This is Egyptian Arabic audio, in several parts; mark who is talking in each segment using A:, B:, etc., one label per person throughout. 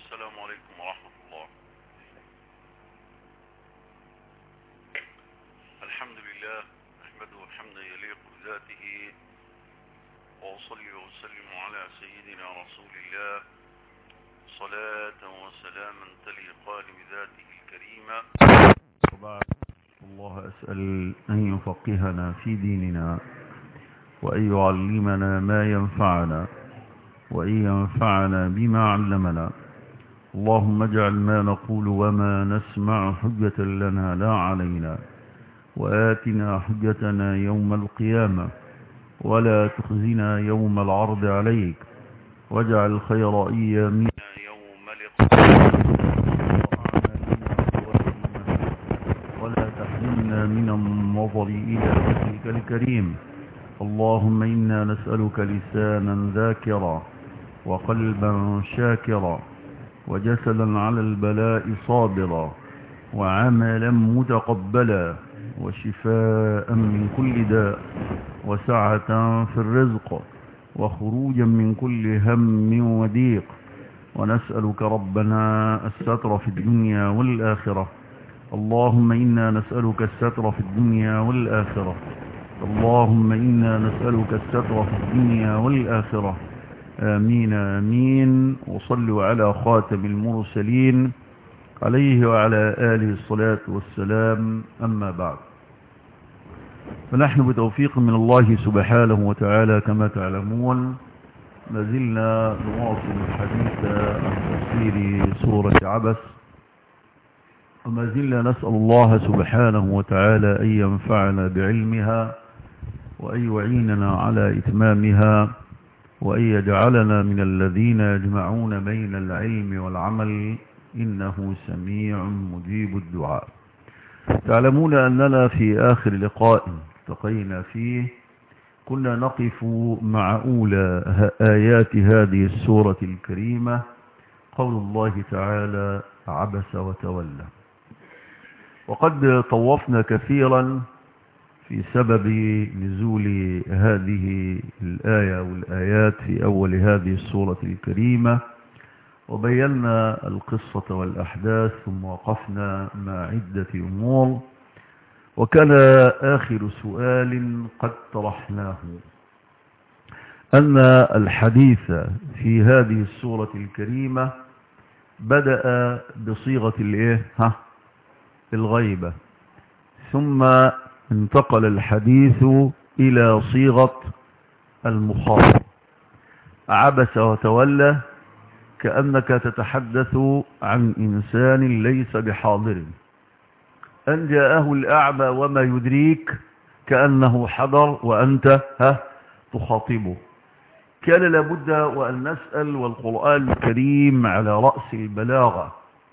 A: السلام عليكم ورحمة الله الحمد لله أحمده حمدا يليق بذاته وأصلي وأسلم على سيدنا رسول الله صلاة وسلاما تليقان بذاته الكريمة
B: وبعد الله أسأل أن يفقهنا في ديننا وأن يعلمنا ما ينفعنا وأن ينفعنا بما علمنا اللهم اجعل ما نقول وما نسمع حجة لنا لا علينا وآتنا حجتنا يوم القيامة ولا تخزنا يوم العرض عليك واجعل خير أيامنا
A: يوم لقاء
B: ولا تحرمنا من النظر إلى وجهك الكريم اللهم إنا نسألك لسانا ذاكرا وقلبا شاكرا وجسدا على البلاء صابرا وعملا متقبلا وشفاء من كل داء وسعة في الرزق وخروجا من كل هم وضيق ونسألك ربنا الستر في الدنيا والآخرة اللهم إنا نسألك الستر في الدنيا والآخرة اللهم إنا نسألك الستر في الدنيا والآخرة آمين آمين وصلوا على خاتم المرسلين عليه وعلى آله الصلاة والسلام أما بعد فنحن بتوفيق من الله سبحانه وتعالى كما تعلمون ما زلنا نواصل الحديث عن تفسير سورة عبس وما زلنا نسأل الله سبحانه وتعالى أن ينفعنا بعلمها وأن يعيننا على إتمامها وأن يجعلنا من الذين يجمعون بين العلم والعمل إنه سميع مجيب الدعاء تعلمون أننا في آخر لقاء التقينا فيه كنا نقف مع أولى آيات هذه السورة الكريمة قول الله تعالى عبس وتولى وقد طوفنا كثيرا في سبب نزول هذه الآية والآيات في أول هذه السورة الكريمة وبينا القصة والأحداث ثم وقفنا مع عدة أمور وكان آخر سؤال قد طرحناه أن الحديث في هذه السورة الكريمة بدأ بصيغة الايه ها الغيبة ثم انتقل الحديث إلى صيغة المخاطب عبس وتولى كأنك تتحدث عن إنسان ليس بحاضر أن جاءه الأعمى وما يدريك كأنه حضر وأنت ها تخاطبه كان لابد وأن نسأل والقرآن الكريم على رأس البلاغة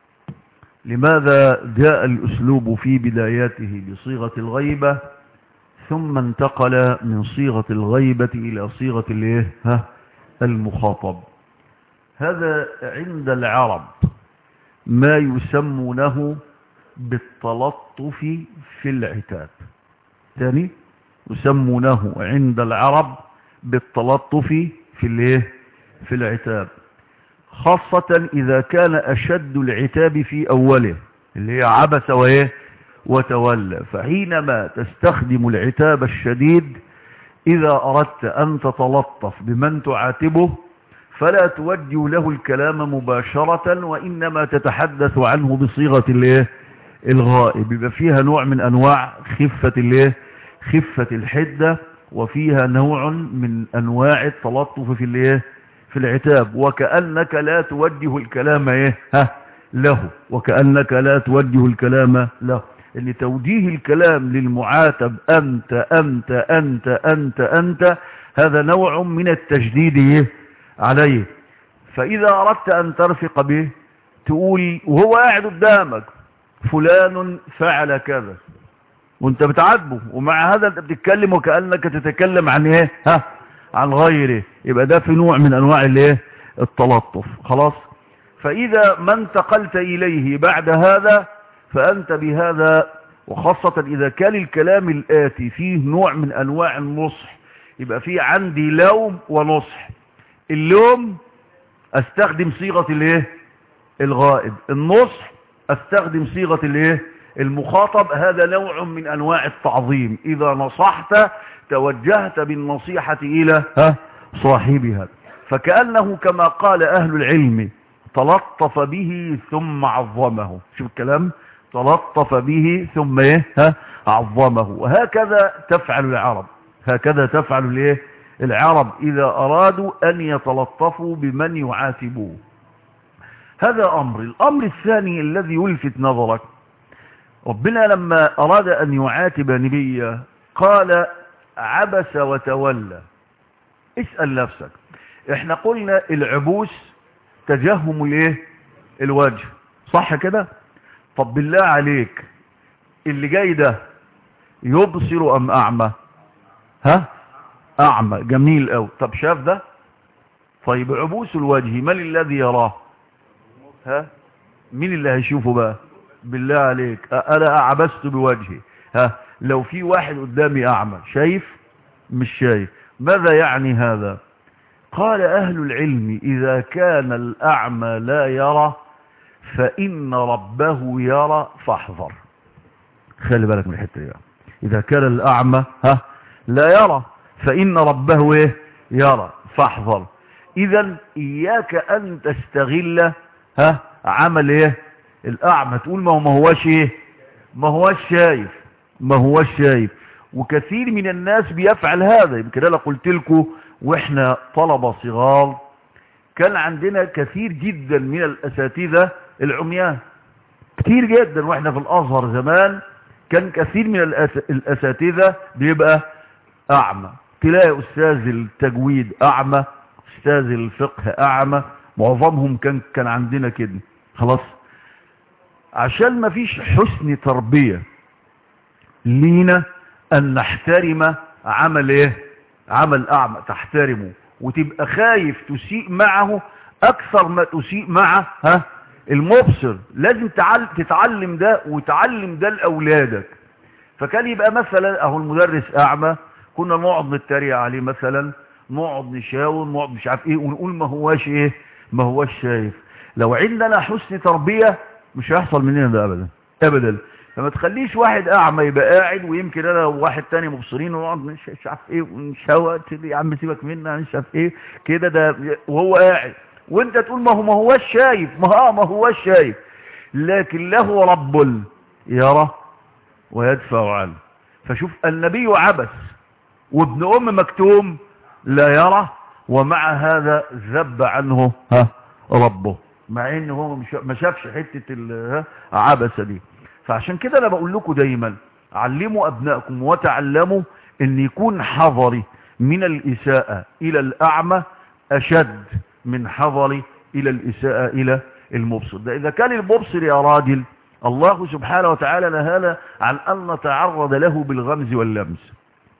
B: لماذا جاء الأسلوب في بداياته بصيغة الغيبة ثم انتقل من صيغة الغيبة إلى صيغة الايه ها المخاطب هذا عند العرب ما يسمونه بالتلطف في العتاب ثاني يسمونه عند العرب بالتلطف في الايه في العتاب خاصة إذا كان أشد العتاب في أوله اللي هي عبس وإيه وتولى فحينما تستخدم العتاب الشديد إذا أردت أن تتلطف بمن تعاتبه فلا توجه له الكلام مباشرة وإنما تتحدث عنه بصيغة الايه الغائب يبقى فيها نوع من أنواع خفة الايه خفة الحدة وفيها نوع من أنواع التلطف في الايه في العتاب وكأنك لا توجه الكلام ايه ها له وكأنك لا توجه الكلام له ان توجيه الكلام للمعاتب أنت أنت أنت أنت أنت هذا نوع من التجديد ايه عليه فإذا أردت أن ترفق به تقول وهو قاعد قدامك فلان فعل كذا وانت بتعاتبه ومع هذا انت بتتكلم وكأنك تتكلم عن ايه ها عن غيره يبقى ده في نوع من انواع الايه التلطف خلاص فاذا ما انتقلت اليه بعد هذا فانت بهذا وخاصة اذا كان الكلام الاتي فيه نوع من انواع النصح يبقى فيه عندي لوم ونصح اللوم استخدم صيغة الايه الغائب النصح استخدم صيغة الايه المخاطب هذا نوع من انواع التعظيم اذا نصحت توجهت بالنصيحة الى ها صاحبها فكأنه كما قال اهل العلم تلطف به ثم عظمه شوف الكلام تلطف به ثم ايه ها عظمه وهكذا تفعل العرب هكذا تفعل الايه العرب اذا ارادوا ان يتلطفوا بمن يعاتبوه هذا امر الامر الثاني الذي يلفت نظرك ربنا لما اراد ان يعاتب نبيه قال عبس وتولى اسأل نفسك احنا قلنا العبوس تجهم الايه الوجه صح كده طب بالله عليك اللي جاي ده يبصر ام اعمى ها اعمى جميل قوي طب شاف ده طيب عبوس الوجه من الذي يراه ها مين اللي هيشوفه بقى بالله عليك انا عبست بوجهي ها لو في واحد قدامي اعمى شايف مش شايف ماذا يعني هذا قال اهل العلم اذا كان الاعمى لا يرى فان ربه يرى فاحذر خلي بالك من الحته دي بقى. اذا كان الاعمى ها لا يرى فان ربه ايه يرى فاحذر اذا اياك ان تستغل ها عمل ايه الاعمى تقول ما هو ما هوش ايه ما هوش شايف ما هوش شايف وكثير من الناس بيفعل هذا يمكن انا قلت لكم واحنا طلبة صغار كان عندنا كثير جدا من الاساتذة العميان كثير جدا واحنا في الازهر زمان كان كثير من الأس- الاساتذة بيبقى اعمى تلاقي استاذ التجويد اعمى استاذ الفقه اعمى معظمهم كان كان عندنا كده خلاص عشان ما فيش حسن تربية لينا ان نحترم عمل ايه عمل اعمى تحترمه وتبقى خايف تسيء معه اكثر ما تسيء مع ها المبصر لازم تعل- تتعلم ده وتعلم ده لاولادك فكان يبقى مثلا اهو المدرس اعمى كنا نقعد نتريق عليه مثلا نقعد نشاور نقعد مش عارف ايه ونقول ما هواش ايه ما هواش شايف لو عندنا حسن تربية مش هيحصل مننا ده ابدا ابدا فما تخليش واحد اعمى يبقى قاعد ويمكن انا وواحد تاني مبصرين ونقعد مش مش عارف ايه ونشوت يا عم سيبك منا مش عارف ايه كده ده وهو قاعد وانت تقول ما هو ما هوش شايف ما اه ما هوش شايف لكن له رب يرى ويدفع عنه فشوف النبي عبس وابن ام مكتوم لا يرى ومع هذا ذب عنه ها ربه مع ان هو مش- ما شافش حته ال- ها عبسه دي فعشان كده انا بقول لكم دايما علموا ابنائكم وتعلموا ان يكون حذري من الاساءه الى الاعمى اشد من حذري الى الاساءه الى المبصر ده اذا كان المبصر يا راجل الله سبحانه وتعالى نهانا عن ان نتعرض له بالغمز واللمس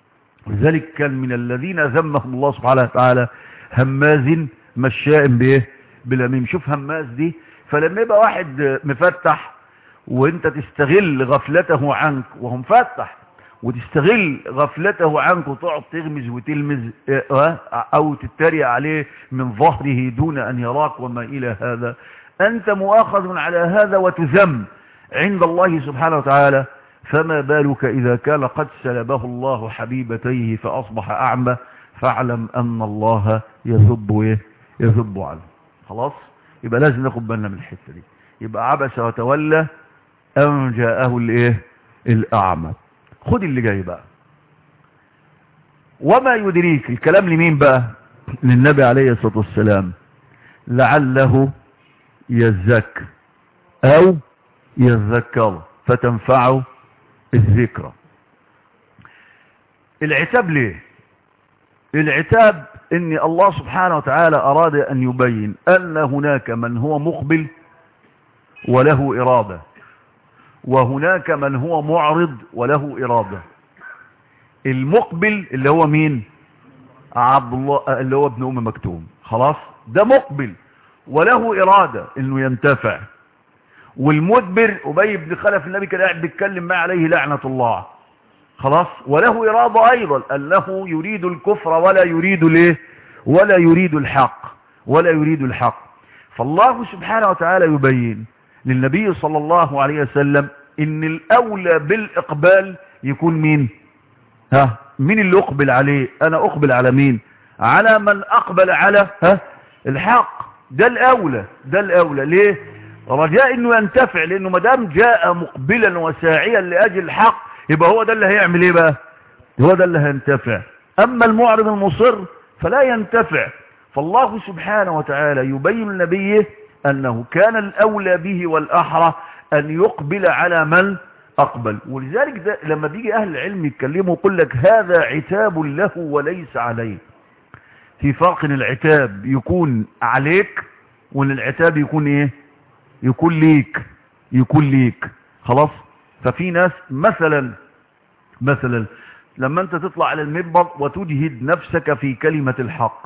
B: لذلك كان من الذين ذمهم الله سبحانه وتعالى هماز مشاء بايه بالاميم شوف هماز دي فلما يبقى واحد مفتح وانت تستغل غفلته عنك وهو مفتح وتستغل غفلته عنك وتقعد تغمز وتلمز اه، او تتريق عليه من ظهره دون ان يراك وما الى هذا انت مؤاخذ على هذا وتذم عند الله سبحانه وتعالى فما بالك إذا كان قد سلبه الله حبيبتيه فأصبح أعمى فاعلم أن الله يذب إيه؟ يذب عنه خلاص يبقى لازم ناخد بالنا من الحتة دي يبقى عبس وتولى أن جاءه الإيه الأعمى خد اللي جاي بقى وما يدريك الكلام لمين بقى للنبي عليه الصلاة والسلام لعله يزكى أو يذكر فتنفعه الذكرى العتاب ليه العتاب ان الله سبحانه وتعالى اراد ان يبين ان هناك من هو مقبل وله ارادة وهناك من هو معرض وله ارادة المقبل اللي هو مين عبد الله اللي هو ابن ام مكتوم خلاص ده مقبل وله ارادة انه ينتفع والمدبر أبي بن خلف النبي كان قاعد بيتكلم معه عليه لعنة الله خلاص وله إرادة أيضا أنه يريد الكفر ولا يريد الايه ولا يريد الحق ولا يريد الحق فالله سبحانه وتعالى يبين للنبي صلى الله عليه وسلم ان الاولى بالاقبال يكون مين ها مين اللي اقبل عليه انا اقبل على مين على من اقبل على ها الحق ده الاولى ده الاولى ليه رجاء انه ينتفع لانه ما دام جاء مقبلا وساعيا لاجل الحق يبقى هو ده اللي هيعمل ايه بقى هو ده اللي هينتفع اما المعرض المصر فلا ينتفع فالله سبحانه وتعالى يبين لنبيه انه كان الاولى به والاحرى ان يقبل على من اقبل ولذلك ده لما بيجي اهل العلم يتكلموا يقول لك هذا عتاب له وليس عليه في فرق ان العتاب يكون عليك وان العتاب يكون ايه يكون ليك يكون ليك خلاص ففي ناس مثلا مثلا لما انت تطلع على المنبر وتجهد نفسك في كلمة الحق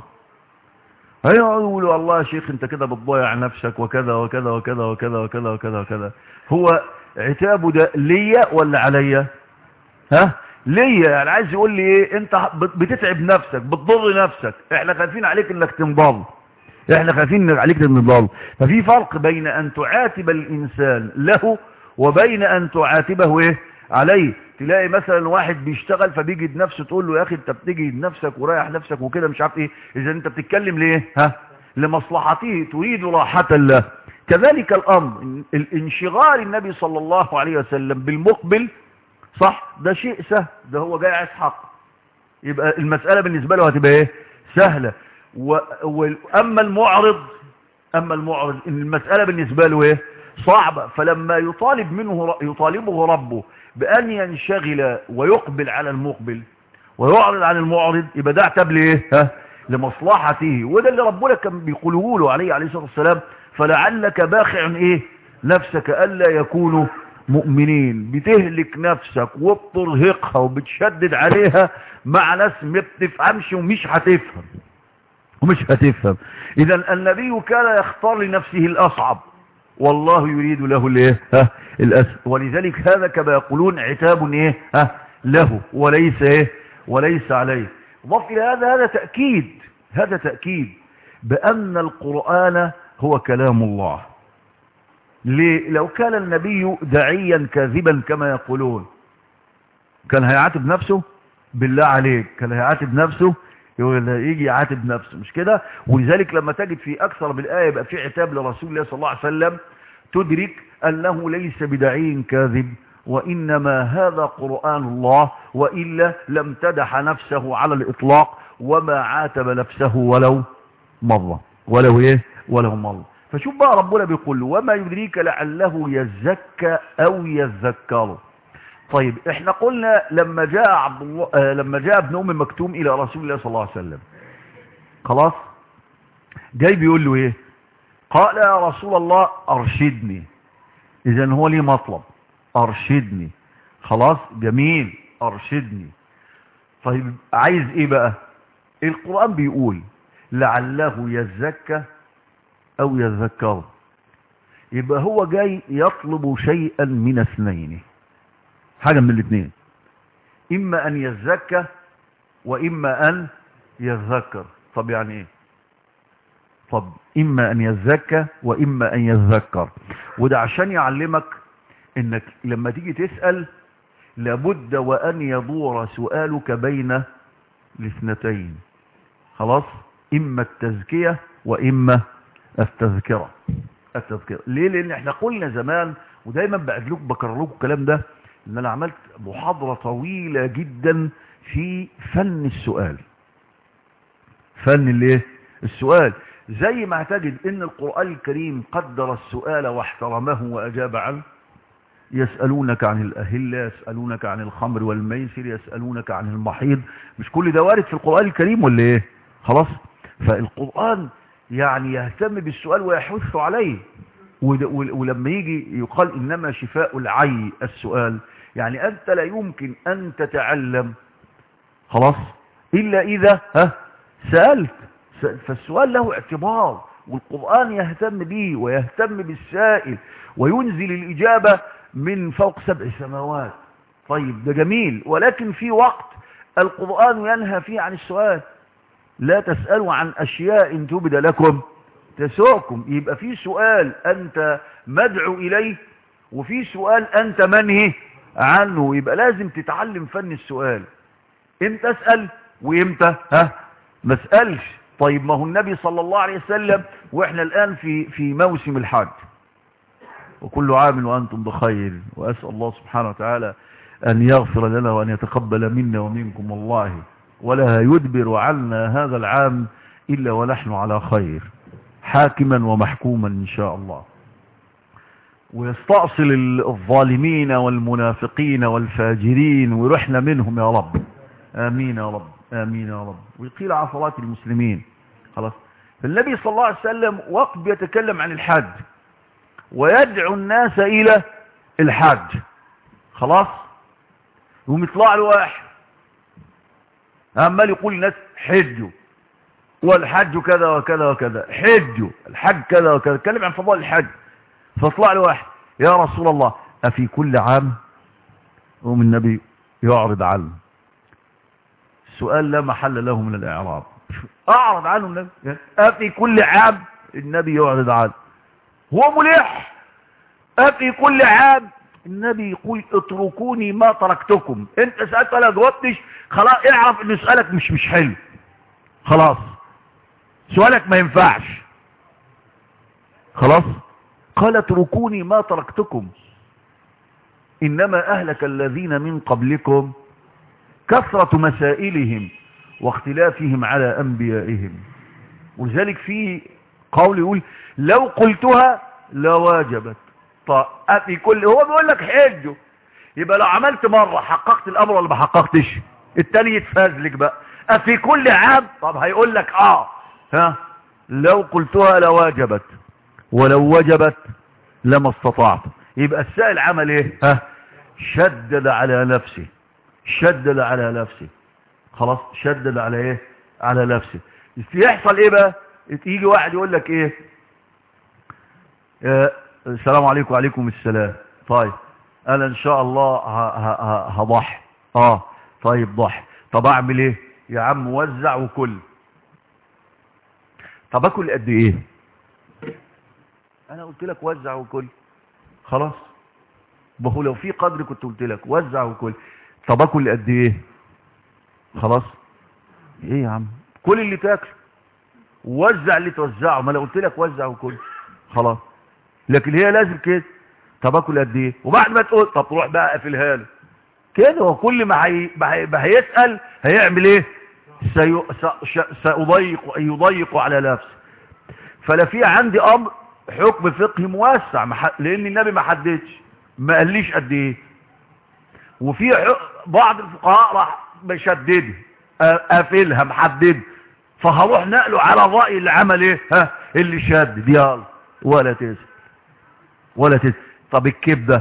B: هيقولوا الله يا شيخ انت كده بتضيع نفسك وكذا وكذا وكذا وكذا وكذا وكذا وكذا هو عتابه ده ليا ولا عليا ها ليا يعني عايز يقول لي ايه انت بتتعب نفسك بتضر نفسك احنا خايفين عليك انك تنضل احنا خايفين عليك تنضل ففي فرق بين ان تعاتب الانسان له وبين ان تعاتبه ايه عليه تلاقي مثلا واحد بيشتغل فبيجد نفسه تقول له يا اخي انت بتجد نفسك ورايح نفسك وكده مش عارف ايه اذا انت بتتكلم ليه ها لمصلحته تريد راحة الله كذلك الامر الانشغال النبي صلى الله عليه وسلم بالمقبل صح ده شيء سهل ده هو جاي عايز حق يبقى المسألة بالنسبة له هتبقى ايه سهلة و... و... اما المعرض اما المعرض ان المسألة بالنسبة له ايه صعبة فلما يطالب منه يطالبه ربه بأن ينشغل ويقبل على المقبل ويعرض عن المعرض يبقى ده اعتب ليه ها لمصلحته وده اللي ربنا كان بيقوله له عليه عليه الصلاة والسلام فلعلك باخع ايه نفسك ألا يكونوا مؤمنين بتهلك نفسك وبترهقها وبتشدد عليها مع ناس ما بتفهمش ومش هتفهم ومش هتفهم اذا النبي كان يختار لنفسه الاصعب والله يريد له الايه ها الاسد ولذلك هذا كما يقولون عتاب ايه ها له وليس ايه وليس عليه ضف الى هذا هذا تاكيد هذا تاكيد بان القران هو كلام الله ليه لو كان النبي داعيا كاذبا كما يقولون كان هيعاتب نفسه بالله عليك كان هيعاتب نفسه يجي يعاتب نفسه مش كده ولذلك لما تجد في اكثر بالايه يبقى في عتاب لرسول الله صلى الله عليه وسلم تدرك انه ليس بدعي كاذب وانما هذا قران الله والا لم تدح نفسه على الاطلاق وما عاتب نفسه ولو مره ولو ايه ولو مره فشوف بقى ربنا بيقول له وما يدريك لعله يزكى او يذكر طيب احنا قلنا لما جاء عبد الله آه لما جاء ابن ام مكتوم الى رسول الله صلى الله عليه وسلم خلاص جاي بيقول له ايه قال يا رسول الله ارشدني اذا هو ليه مطلب ارشدني خلاص جميل ارشدني طيب عايز ايه بقى القرآن بيقول لعله يزكى او يذكر يبقى هو جاي يطلب شيئا من اثنين حاجة من الاثنين اما ان يزكى واما ان يذكر طب يعني ايه طب اما ان يزكى واما ان يذكر وده عشان يعلمك انك لما تيجي تسأل لابد وان يدور سؤالك بين الاثنتين خلاص اما التزكية واما التذكرة التذكرة ليه لان احنا قلنا زمان ودايما بعدلوك بكرر لكم الكلام ده ان انا عملت محاضرة طويلة جدا في فن السؤال فن الايه السؤال زي ما تجد ان القرآن الكريم قدر السؤال واحترمه واجاب عنه يسألونك عن الأهلة يسألونك عن الخمر والميسر يسألونك عن المحيض مش كل ده وارد في القرآن الكريم ولا ايه خلاص فالقرآن يعني يهتم بالسؤال ويحث عليه ولما يجي يقال إنما شفاء العي السؤال يعني أنت لا يمكن أن تتعلم خلاص إلا إذا ها سألت فالسؤال له اعتبار والقرآن يهتم به ويهتم بالسائل وينزل الإجابة من فوق سبع سماوات طيب ده جميل ولكن في وقت القرآن ينهى فيه عن السؤال لا تسألوا عن أشياء تبد لكم تسوقكم يبقى في سؤال أنت مدعو إليه وفي سؤال أنت منهي عنه يبقى لازم تتعلم فن السؤال امتى اسأل وامتى ها ما اسألش طيب ما هو النبي صلى الله عليه وسلم واحنا الآن في في موسم الحج وكل عام وأنتم بخير وأسأل الله سبحانه وتعالى أن يغفر لنا وأن يتقبل منا ومنكم والله ولا يدبر عنا هذا العام إلا ونحن على خير حاكما ومحكوما إن شاء الله ويستأصل الظالمين والمنافقين والفاجرين ويرحنا منهم يا رب آمين يا رب آمين يا رب ويقيل عصرات المسلمين خلاص فالنبي صلى الله عليه وسلم وقت بيتكلم عن الحج ويدعو الناس إلى الحج خلاص يقوم يطلع له واحد عمال يقول للناس حجوا والحج كذا وكذا وكذا حجوا الحج كذا وكذا اتكلم عن فضائل الحج فاطلع له واحد يا رسول الله أفي كل عام يقوم النبي يعرض عنه السؤال لا محل له من الإعراب أعرض عنه النبي أفي كل عام النبي يعرض عنه هو ملح أفي كل عام النبي يقول اتركوني ما تركتكم انت سألت ولا جاوبتش خلاص اعرف ان سؤالك مش مش حلو خلاص سؤالك ما ينفعش خلاص قال اتركوني ما تركتكم انما اهلك الذين من قبلكم كثرة مسائلهم واختلافهم على انبيائهم ولذلك في قول يقول لو قلتها لواجبت طيب في كل هو بيقول لك حجه يبقى لو عملت مرة حققت الامر ولا ما حققتش التاني يتفازلك بقى افي كل عام طب هيقول لك اه ها لو قلتها لواجبت ولو وجبت لما استطعت يبقى السائل عمل ايه ها شدد على نفسه شدد على نفسه خلاص شدد على ايه على نفسه يحصل ايه بقى يجي واحد يقول لك ايه آه السلام عليكم وعليكم السلام طيب انا ان شاء الله هضحي اه طيب ضحي طب اعمل ايه يا عم وزع وكل طب اكل قد ايه انا قلت لك وزع وكل خلاص بقول لو في قدر كنت قلت لك وزع وكل طب اكل قد ايه خلاص ايه يا عم كل اللي تاكله وزع اللي توزعه ما لو قلت لك وزع وكل خلاص لكن هي لازم كده طب اكل قد ايه وبعد ما تقول طب تروح بقى اقفلها له كده وكل ما, هي... ما هيسأل هيعمل ايه سي... س... سيضيق يضيق على نفسه فلا في عندي امر حكم فقهي موسع مح... لان النبي ما حددش ما قاليش قد ايه وفي ح... بعض الفقهاء راح مشدد قافلها محدد فهروح نقله على الرأي اللي عمل ايه ها اللي شدد يلا ولا تسأل ولا تسأل طب الكبده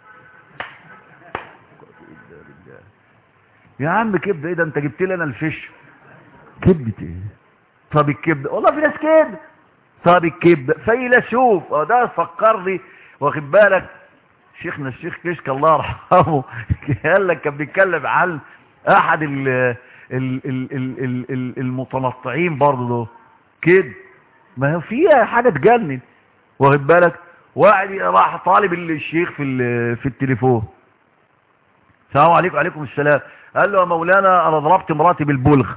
B: يا عم كبده ايه ده انت جبت لي انا الفش كبده ايه طب الكبده والله في ناس كده طب الكبده فيلسوف اه ده فكرني واخد بالك شيخنا الشيخ كشك الله يرحمه قال لك كان بيتكلم عن احد ال ال ال ال ال ال المتنطعين برضه كده ما هو فيها حاجه تجنن واخد بالك واحد راح طالب الشيخ في في التليفون السلام عليكم وعليكم السلام قال له يا مولانا انا ضربت مراتي بالبلغ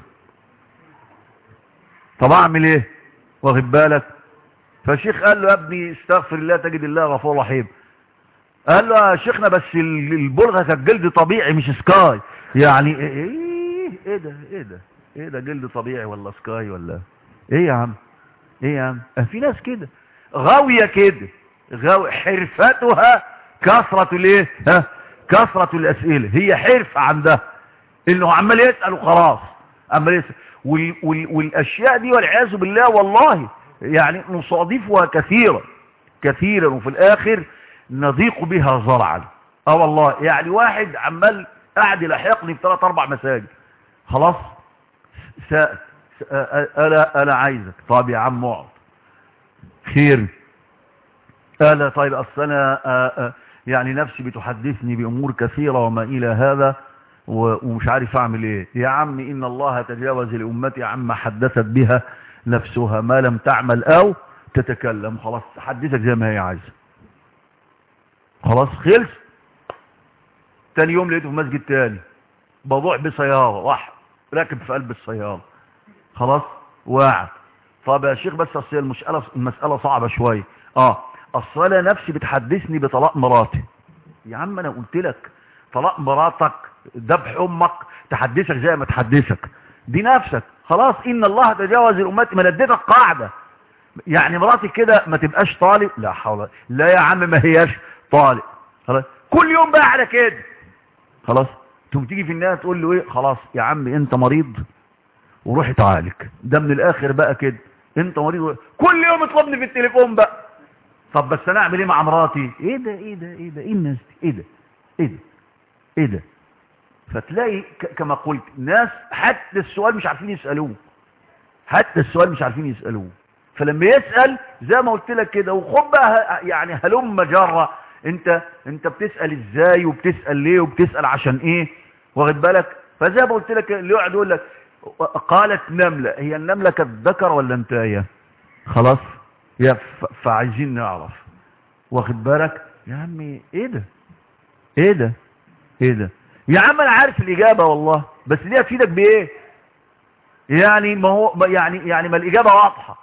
B: طب اعمل ايه واخد بالك فالشيخ قال له يا ابني استغفر الله تجد الله غفور رحيم قال له يا شيخنا بس البلغة كانت جلد طبيعي مش سكاي يعني ايه ايه ده ايه ده ايه ده جلد طبيعي ولا سكاي ولا ايه يا عم ايه يا عم في ناس كده غاوية كده غاوية حرفتها كثرة الايه ها كثرة الاسئلة هي حرفة عندها انه عمال يسأل وخلاص عمال يسأل وال وال والاشياء دي والعياذ بالله والله يعني نصادفها كثيرا كثيرا وفي الاخر نضيق بها زرعا اه والله يعني واحد عمال قاعد يلاحقني في ثلاث اربع مساجد خلاص سأل انا انا عايزك طب يا عم اقعد خير انا طيب اصل انا يعني نفسي بتحدثني بامور كثيرة وما الى هذا ومش عارف اعمل ايه يا عم ان الله تجاوز لامتي عما حدثت بها نفسها ما لم تعمل او تتكلم خلاص تحدثك زي ما هي عايزة خلاص خلص تاني يوم لقيته في مسجد تاني بضوع بسيارة واحد راكب في قلب السيارة خلاص واعد طب يا شيخ بس اصل المسألة المسألة صعبة شوية اه اصل انا نفسي بتحدثني بطلاق مراتي يا عم انا قلت لك طلاق مراتك ذبح امك تحدثك زي ما تحدثك دي نفسك خلاص ان الله تجاوز الامات ما اديتك قاعده يعني مراتي كده ما تبقاش طالب لا حول لا يا عم ما هياش طالب خلاص كل يوم بقى على كده خلاص تقوم تيجي في النهايه تقول له ايه خلاص يا عم انت مريض وروح اتعالج ده من الاخر بقى كده انت مريض و... كل يوم اطلبني في التليفون بقى طب بس انا اعمل ايه مع مراتي ايه ده ايه ده ايه ده ايه الناس دي ايه ده ايه ده ايه ده فتلاقي ك... كما قلت ناس حتى السؤال مش عارفين يسالوه حتى السؤال مش عارفين يسالوه فلما يسال زي ما قلت لك كده وخد بقى ه- يعني هلم جره انت انت بتسال ازاي وبتسال ليه وبتسال عشان ايه واخد بالك فزي ما قلت لك اللي يقعد يقول لك قالت نمله هي النمله كانت ذكر ولا انتايه خلاص يا ف- فعايزين نعرف واخد بالك يا عمي ايه ده ايه ده ايه ده يا عم انا عارف الاجابه والله بس دي هتفيدك بايه يعني ما هو ما- يعني يعني ما الاجابه واضحه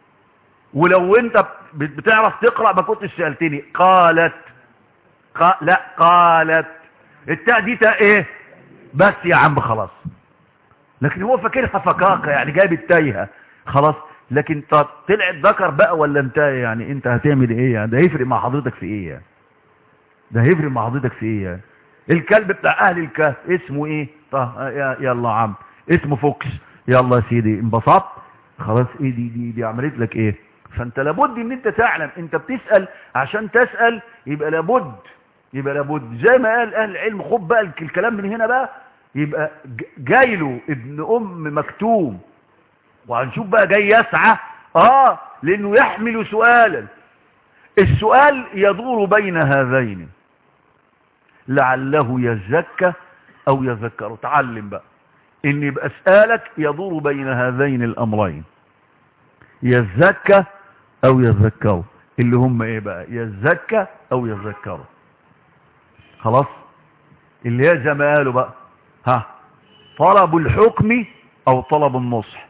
B: ولو انت بت- بتعرف تقرا ما كنتش سالتني قالت قا لا قالت التاء دي تاء ايه بس يا عم خلاص لكن هو فاكرها فكاكه يعني جايب التايهه خلاص لكن طب طلعت ذكر بقى ولا انتهى يعني انت هتعمل ايه يعني ده هيفرق مع حضرتك في ايه يعني ده هيفرق مع حضرتك في ايه يعني الكلب بتاع اهل الكهف اسمه ايه طه يا يلا يا عم اسمه فوكس يلا يا سيدي انبسطت خلاص ايه دي دي دي عملت لك ايه فانت لابد ان انت تعلم انت بتسال عشان تسال يبقى لابد يبقى لابد زي ما قال اهل العلم خد بقى الك- الكلام من هنا بقى يبقى ج- جاي له ابن ام مكتوم وهنشوف بقى جاي يسعى اه لانه يحمل سؤالا السؤال يدور بين هذين لعله يزكى او يذكر تعلم بقى ان يبقى اسالك يدور بين هذين الامرين يزكى او يذكر اللي هم ايه بقى يزكى او يذكر خلاص اللي هي زي ما قالوا بقى ها طلب الحكم او طلب النصح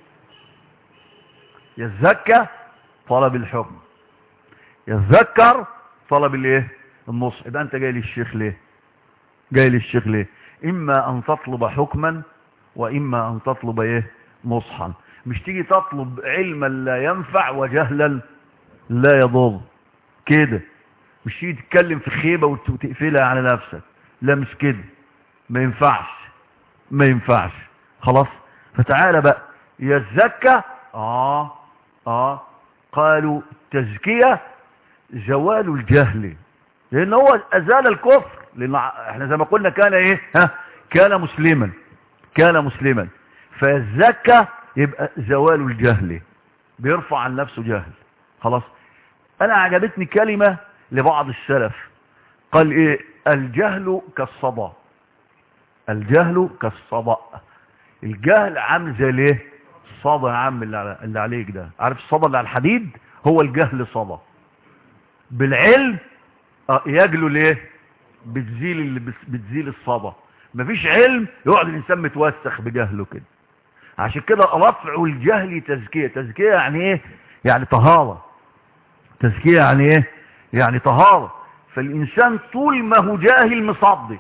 B: يزكى طلب الحكم يتذكر طلب الايه النصح يبقى انت جاي للشيخ ليه جاي للشيخ ليه اما ان تطلب حكما واما ان تطلب ايه نصحا مش تيجي تطلب علما لا ينفع وجهلا لا يضر كده مش تيجي تتكلم في خيبة وت- وتقفلها على نفسك لا مش كده ما ينفعش ما ينفعش خلاص فتعالى بقى يزكى اه اه قالوا التزكية زوال الجهل لان هو ازال الكفر لان احنا زي ما قلنا كان ايه ها كان مسلما كان مسلما فالزكى يبقى زوال الجهل بيرفع عن نفسه جهل خلاص انا عجبتني كلمة لبعض السلف قال ايه الجهل كالصدى الجهل كالصدى الجهل عامل زي الايه الصدى يا عم اللي, على- اللي عليك ده عارف الصدى اللي على الحديد هو الجهل صدى بالعلم آه، يجلو ليه بتزيل اللي بس- بتزيل الصدى مفيش علم يقعد الانسان متوسخ بجهله كده عشان كده رفع الجهل تزكية تزكية يعني ايه يعني طهارة تزكية يعني ايه يعني طهارة فالانسان طول ما هو جاهل مصدي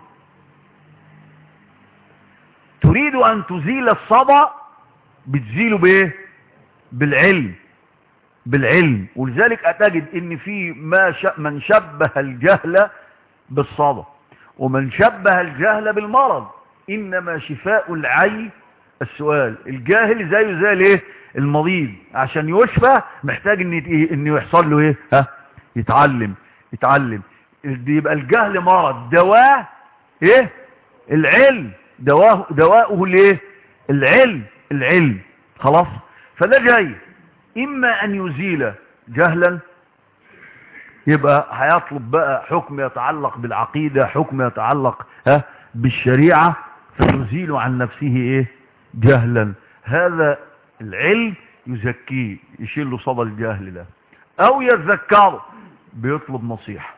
B: تريد ان تزيل الصدى بتزيله بايه بالعلم بالعلم ولذلك أتجد ان في ما ش... من شبه الجهل بالصدى ومن شبه الجهل بالمرض انما شفاء العي السؤال الجاهل زيه زي الايه المريض عشان يشفى محتاج ان يت- ان يحصل له ايه ها يتعلم يتعلم يبقى الجهل مرض دواه ايه العلم دواه دواؤه الايه العلم العلم خلاص فده جاي اما ان يزيل جهلا يبقى هيطلب بقى حكم يتعلق بالعقيدة حكم يتعلق ها بالشريعة فيزيل عن نفسه ايه جهلا هذا العلم يزكيه يشيل له صدى الجهل ده او يذكروا بيطلب نصيحة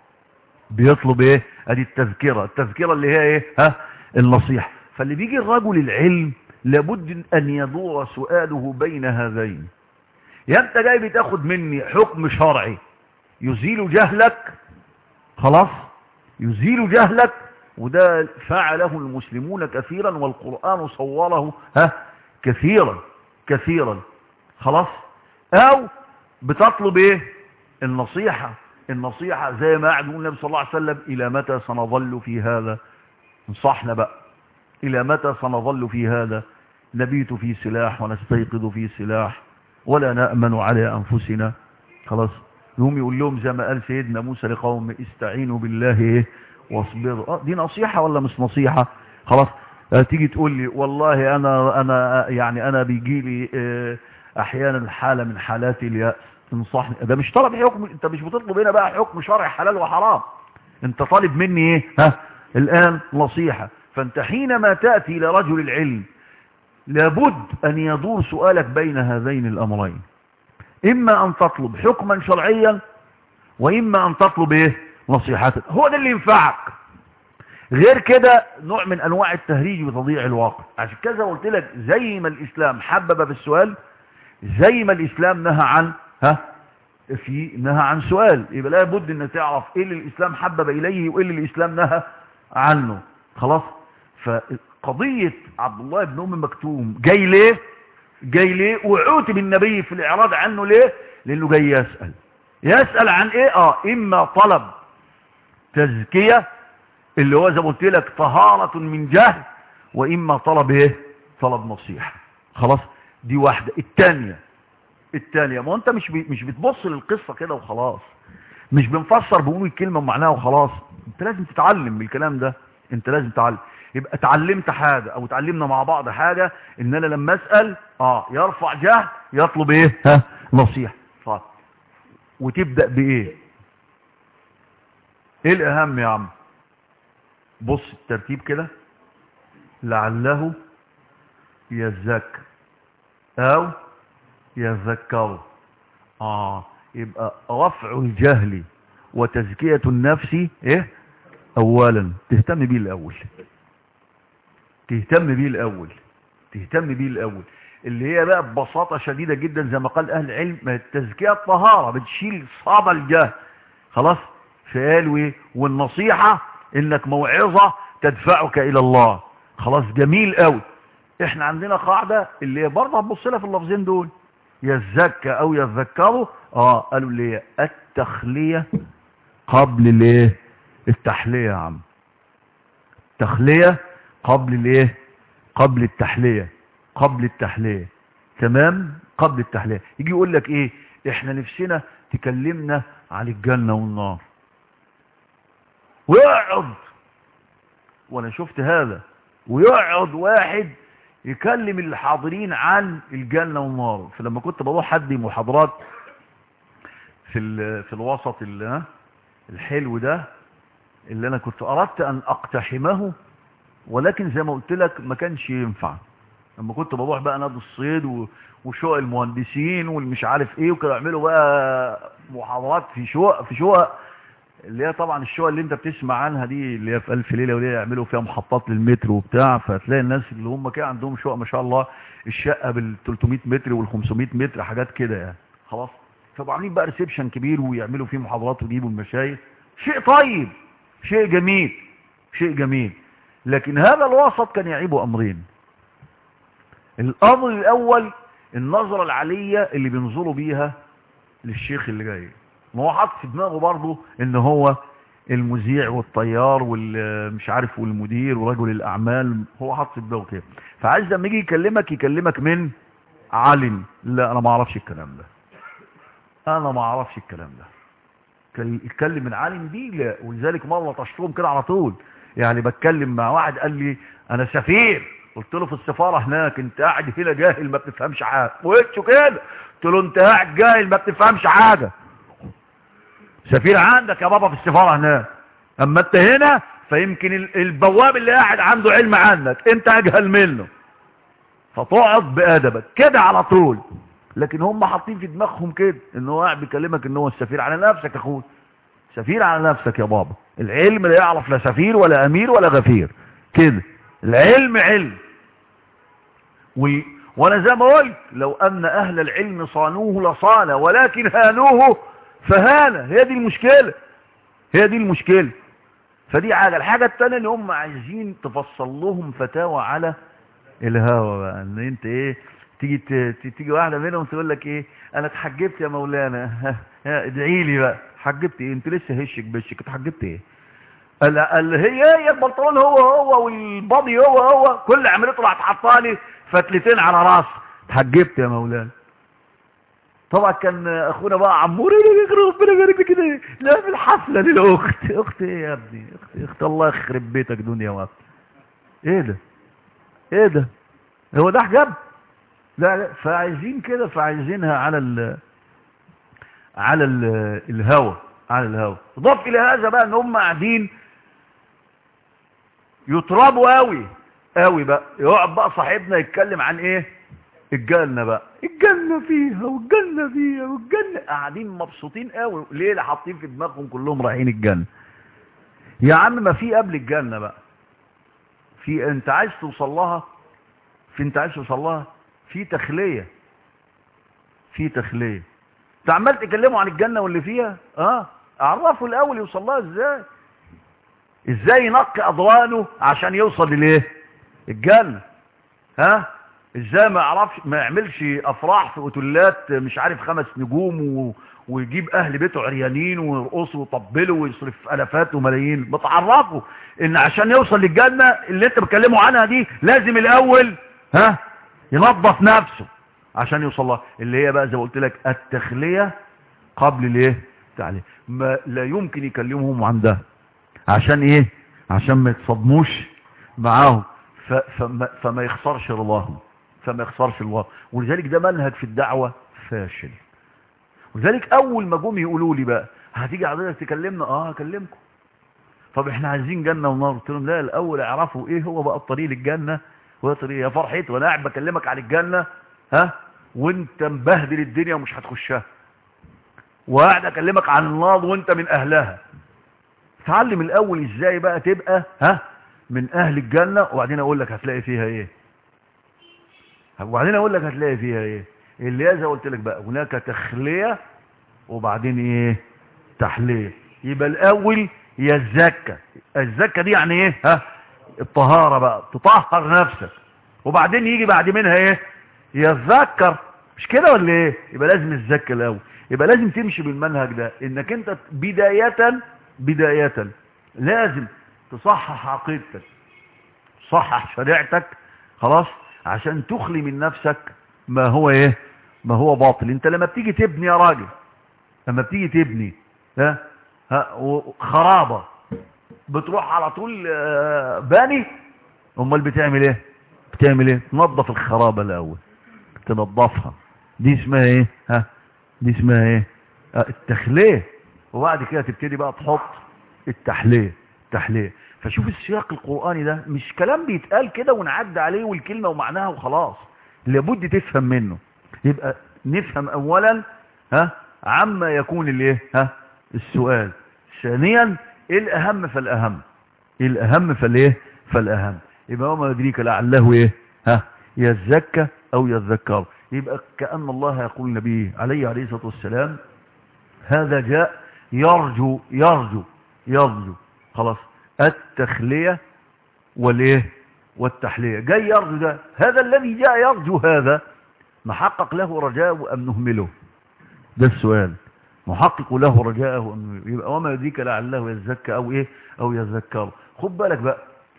B: بيطلب ايه ادي التذكرة التذكرة اللي هي ايه ها النصيحة فاللي بيجي الرجل العلم لابد ان يدور سؤاله بين هذين يا انت جاي بتاخد مني حكم شرعي يزيل جهلك خلاص يزيل جهلك وده فعله المسلمون كثيرا والقرآن صوره ها كثيرا كثيرا خلاص او بتطلب ايه النصيحة النصيحة زي ما قعد النبي صلى الله عليه وسلم الى متى سنظل في هذا انصحنا بقى الى متى سنظل في هذا نبيت في سلاح ونستيقظ في سلاح ولا نأمن على انفسنا خلاص يوم يقول لهم زي ما قال سيدنا موسى لقوم استعينوا بالله ايه واصبروا اه دي نصيحة ولا مش نصيحة خلاص اه تيجي تقول لي والله انا انا يعني انا بيجي لي اه احيانا حالة من حالات اليأس تنصحني ده مش طلب حكم انت مش بتطلب هنا بقى حكم شرع حلال وحرام انت طالب مني ايه ها الان نصيحة فانت حينما تأتي الى رجل العلم لابد ان يدور سؤالك بين هذين الامرين اما ان تطلب حكما شرعيا واما ان تطلب ايه نصيحتك هو ده اللي ينفعك غير كده نوع من انواع التهريج وتضييع الواقع عشان كذا قلت لك زي ما الاسلام حبب بالسؤال زي ما الاسلام نهى عن ها في نهى عن سؤال يبقى لابد ان تعرف ايه اللي الاسلام حبب اليه وايه اللي الاسلام نهى عنه خلاص فقضية عبد الله بن ام مكتوم جاي ليه جاي ليه وعوتب النبي في الاعراض عنه ليه لانه جاي يسأل يسأل عن ايه اه اما طلب تزكية اللي هو زي ما قلت لك طهارة من جهل واما طلب ايه طلب نصيحة خلاص دي واحدة التانية التانية ما انت مش بي مش بتبص للقصة كده وخلاص مش بنفسر بنقول الكلمة بمعناها وخلاص انت لازم تتعلم بالكلام ده انت لازم تتعلم يبقى اتعلمت حاجة او اتعلمنا مع بعض حاجة ان انا لما اسأل اه يرفع جهل يطلب ايه ها نصيحة طيب وتبدأ بايه ايه الاهم يا عم بص الترتيب كده لعله يزكى او يذكر اه يبقى رفع الجهل وتزكية النفس ايه اولا تهتم بيه الاول تهتم بيه الاول تهتم بيه الاول اللي هي بقى ببساطة شديدة جدا زي ما قال اهل العلم ما التزكية الطهارة بتشيل صعب الجهل خلاص فقالوا ايه والنصيحة انك موعظة تدفعك الى الله خلاص جميل قوي احنا عندنا قاعدة اللي هي برضه هتبص لها في اللفظين دول يزكى او يذكروا اه قالوا اللي هي التخلية قبل الايه التحلية يا عم التخلية قبل الايه قبل التحلية قبل التحلية تمام قبل التحلية يجي يقول لك ايه احنا نفسنا تكلمنا عن الجنة والنار ويقعد وانا شفت هذا ويقعد واحد يكلم الحاضرين عن الجنة والنار فلما كنت بروح حدي محاضرات في في الوسط الحلو ده اللي انا كنت اردت ان اقتحمه ولكن زي ما قلت لك ما كانش ينفع لما كنت بروح بقى نادي الصيد وشقق المهندسين والمش عارف ايه وكانوا يعملوا بقى محاضرات في شقق في شقق اللي هي طبعا الشقق اللي انت بتسمع عنها دي اللي هي في الف ليله وليله يعملوا فيها محطات للمتر وبتاع فتلاقي الناس اللي هم كده عندهم شقق ما شاء الله الشقه بال 300 متر وال 500 متر حاجات كده يعني خلاص فبقوا عاملين بقى ريسبشن كبير ويعملوا فيه محاضرات ويجيبوا المشايخ شيء طيب شيء جميل شيء جميل لكن هذا الوسط كان يعيبه امرين الامر الاول النظرة العالية اللي بينظروا بيها للشيخ اللي جاي ما هو حاطط في دماغه برضه ان هو المذيع والطيار والمش عارف والمدير ورجل الاعمال هو حاطط في دماغه كده فعايز لما يجي يكلمك يكلمك من عالم لا انا ما اعرفش الكلام ده انا ما اعرفش الكلام ده يتكلم من عالم دي لا ولذلك مره طشتهم كده على طول يعني بتكلم مع واحد قال لي انا سفير قلت له في السفاره هناك انت قاعد هنا جاهل ما بتفهمش حاجه وشه كده قلت له انت قاعد جاهل ما بتفهمش حاجه سفير عندك يا بابا في السفاره هناك اما انت هنا فيمكن البواب اللي قاعد عنده علم عنك انت اجهل منه فتقعد بادبك كده على طول لكن هم حاطين في دماغهم كده ان هو قاعد بيكلمك ان هو السفير على نفسك يا اخويا سفير على نفسك يا بابا العلم لا يعرف لا سفير ولا امير ولا غفير كده العلم علم و... وانا زي ما قلت لو ان اهل العلم صانوه لصان ولكن هانوه فهان هي دي المشكلة هي دي المشكلة فدي حاجة الحاجة التانية ان هم عايزين تفصل لهم فتاوى على الهوى بقى ان انت ايه تيجي ت- ت- تيجي واحدة منهم تقول لك ايه انا اتحجبت يا مولانا ها، ادعي لي بقى حجبت ايه انت لسه هشك بشك اتحجبت ايه قال قال هي هي البنطلون هو هو والبادي هو هو كل عملته راح تحطها لي فتلتين على راسي اتحجبت يا مولانا طبعا كان اخونا بقى عمور ربنا يبارك لك كده لا في الحفله للاخت اخت ايه يا ابني اخت اخت الله يخرب بيتك دنيا وقت ايه ده ايه ده هو ده حجاب لا لا فعايزين كده فعايزينها على ال على ال الهوى على الهوى ضاف الى هذا بقى ان هم قاعدين يطربوا قوي قوي بقى يقعد بقى صاحبنا يتكلم عن ايه الجنة بقى الجنة فيها والجنة فيها والجنة قاعدين مبسوطين قوي ليه لا حاطين في دماغهم كلهم رايحين الجنة يا عم ما في قبل الجنة بقى في انت عايز توصل لها في انت عايز توصل لها في تخلية في تخلية انت عمال تكلموا عن الجنة واللي فيها اه اعرفوا الاول يوصل لها ازاي ازاي ينقي اضوانه عشان يوصل للايه الجنة ها ازاي ما يعرفش ما يعملش افراح في اوتيلات مش عارف خمس نجوم و... ويجيب اهل بيته عريانين ويرقصوا ويطبلوا ويصرف الافات وملايين بتعرفوا ان عشان يوصل للجنة اللي انت بتكلموا عنها دي لازم الاول ها ينظف نفسه عشان يوصل لها اللي هي بقى زي ما قلت لك التخلية قبل الايه التعليم ما لا يمكن يكلمهم عن ده عشان ايه عشان ما يتصدموش معاهم ف... فما... فما يخسرش رضاهم فما يخسرش الله ولذلك ده منهج في الدعوة فاشل ولذلك اول ما جم يقولوا لي بقى هتيجي حضرتك تكلمنا اه هكلمكم طب احنا عايزين جنة ونار قلت لهم لا الاول اعرفوا ايه هو بقى الطريق للجنة وهو طريق يا فرحتي وانا قاعد بكلمك عن الجنة ها وانت مبهدل الدنيا ومش هتخشها وقاعد اكلمك عن النار وانت من اهلها اتعلم الاول ازاي بقى تبقى ها من اهل الجنة وبعدين اقول لك هتلاقي فيها ايه وبعدين اقول لك هتلاقي فيها ايه اللي هي زي قلت لك بقى هناك تخلية وبعدين ايه تحلية يبقى الاول هي الزكة الزكة دي يعني ايه ها الطهارة بقى تطهر نفسك وبعدين يجي بعد منها ايه يتذكر مش كده ولا ايه يبقى لازم الزكة الاول يبقى لازم تمشي بالمنهج ده انك انت بداية بداية لازم تصحح عقيدتك تصحح شريعتك خلاص عشان تخلي من نفسك ما هو ايه ما هو باطل انت لما بتيجي تبني يا راجل لما بتيجي تبني ها ها خرابة بتروح على طول آه، باني امال بتعمل ايه بتعمل ايه تنظف الخرابة الاول تنظفها دي اسمها ايه ها دي اسمها ايه آه، التخليه وبعد كده تبتدي بقى تحط التحليه التحليه فشوف السياق القرآني ده مش كلام بيتقال كده ونعدي عليه والكلمة ومعناها وخلاص لابد تفهم منه يبقى نفهم اولا ها عما يكون الايه ها السؤال ثانيا ايه الاهم فالاهم ايه الاهم فالايه فالاهم يبقى وما يدريك لعله ايه ها يزكى او يذكر يبقى كأن الله يقول النبي عليه عليه الصلاة والسلام هذا جاء يرجو يرجو يرجو خلاص التخلية والايه والتحلية جاي يرجو ده هذا الذي جاء يرجو هذا نحقق له رجاءه أم نهمله ده السؤال نحقق له رجاءه أم نهمله يبقى وما يدريك لعله يزكى أو إيه أو يذكر خد بالك بقى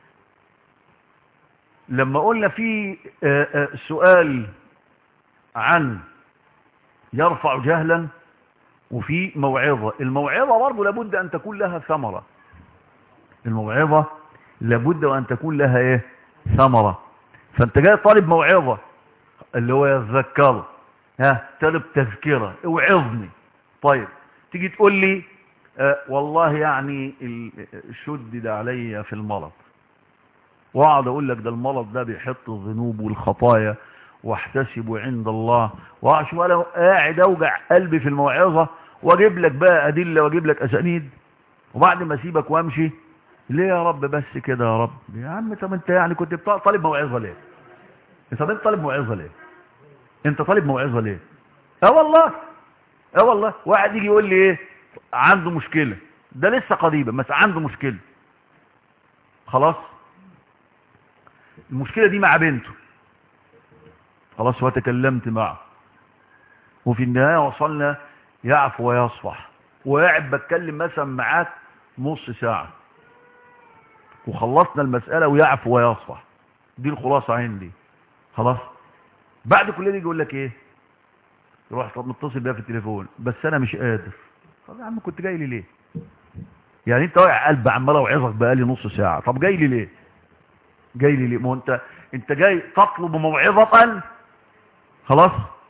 B: لما قلنا في آه، آه، سؤال عن يرفع جهلا وفي موعظة الموعظة برضه لابد أن تكون لها ثمرة الموعظة لابد وأن تكون لها إيه ثمرة فأنت جاي طالب موعظة اللي هو يتذكر ها طالب تذكرة اوعظني طيب تيجي تقول لي آه والله يعني ال- شدد علي في المرض واقعد اقول لك ده المرض ده بيحط الذنوب والخطايا واحتسب عند الله واشوف انا قاعد اوجع قلبي في الموعظة واجيب لك بقى ادلة واجيب لك اسانيد وبعد ما اسيبك وامشي ليه يا رب بس كده يا رب يا عم طب انت يعني كنت بتا- طالب موعظة ليه طب انت طالب موعظة ليه انت طالب موعظة ليه اه والله اه والله واحد يجي يقول لي ايه عنده مشكلة ده لسه قضيبة بس عنده مشكلة خلاص المشكلة دي مع بنته خلاص وتكلمت معه وفي النهاية وصلنا يعفو ويصفح وقاعد بتكلم مثلا معاك نص ساعة وخلصنا المسألة ويعفو ويصفح دي الخلاصة عندي خلاص بعد كل ده يقول لك ايه يروح طب متصل بيها في التليفون بس انا مش قادر طب يا عم كنت جاي لي ليه يعني انت واقع قلب عمال اوعظك بقالي نص ساعة طب جاي لي ليه جاي لي ليه ما هو انت انت جاي تطلب موعظة خلاص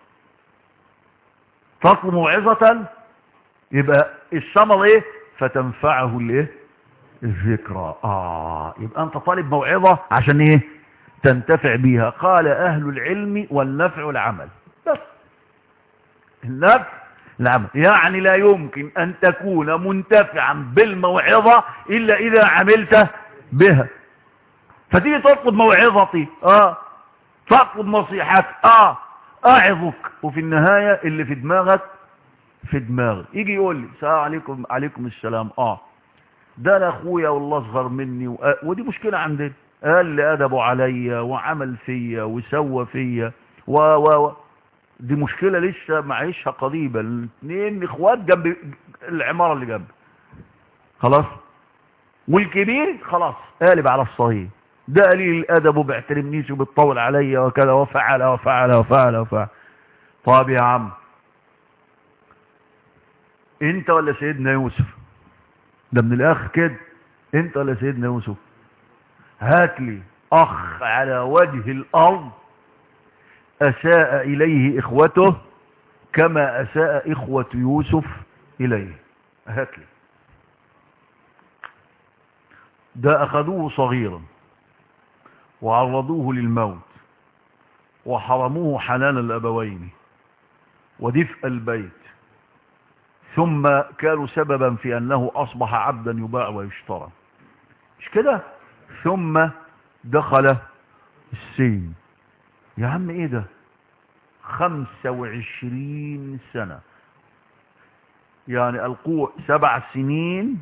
B: تطلب موعظة يبقى الثمر ايه فتنفعه الايه الذكرى اه يبقى انت طالب موعظة عشان ايه تنتفع بيها قال اهل العلم والنفع العمل بس النفع العمل يعني لا يمكن ان تكون منتفعا بالموعظة الا اذا عملت بها فتيجي تطلب موعظتي اه تطلب نصيحتي اه اعظك وفي النهاية اللي في دماغك في دماغي يجي يقول لي السلام عليكم عليكم السلام اه ده انا اخويا والله اصغر مني و... ودي مشكلة عندنا قال لي ادبه عليا وعمل فيا وسوى فيا و و و دي مشكلة لسه معيشها قضيبة الاثنين اخوات جنب العمارة اللي جنب خلاص والكبير خلاص قالب على الصغير ده قليل الادب وبيحترمنيش وبيطول عليا وكذا وفعل وفعل وفعل وفعل طب يا عم انت ولا سيدنا يوسف ده من الاخ كده انت ولا سيدنا يوسف هات لي اخ على وجه الارض اساء اليه اخوته كما اساء اخوة يوسف اليه هات لي ده اخذوه صغيرا وعرضوه للموت وحرموه حنان الابوين ودفء البيت ثم كانوا سببا في أنه أصبح عبدا يباع ويشترى مش كده ثم دخل السين يا عم ايه ده خمسة وعشرين سنة يعني القوة سبع سنين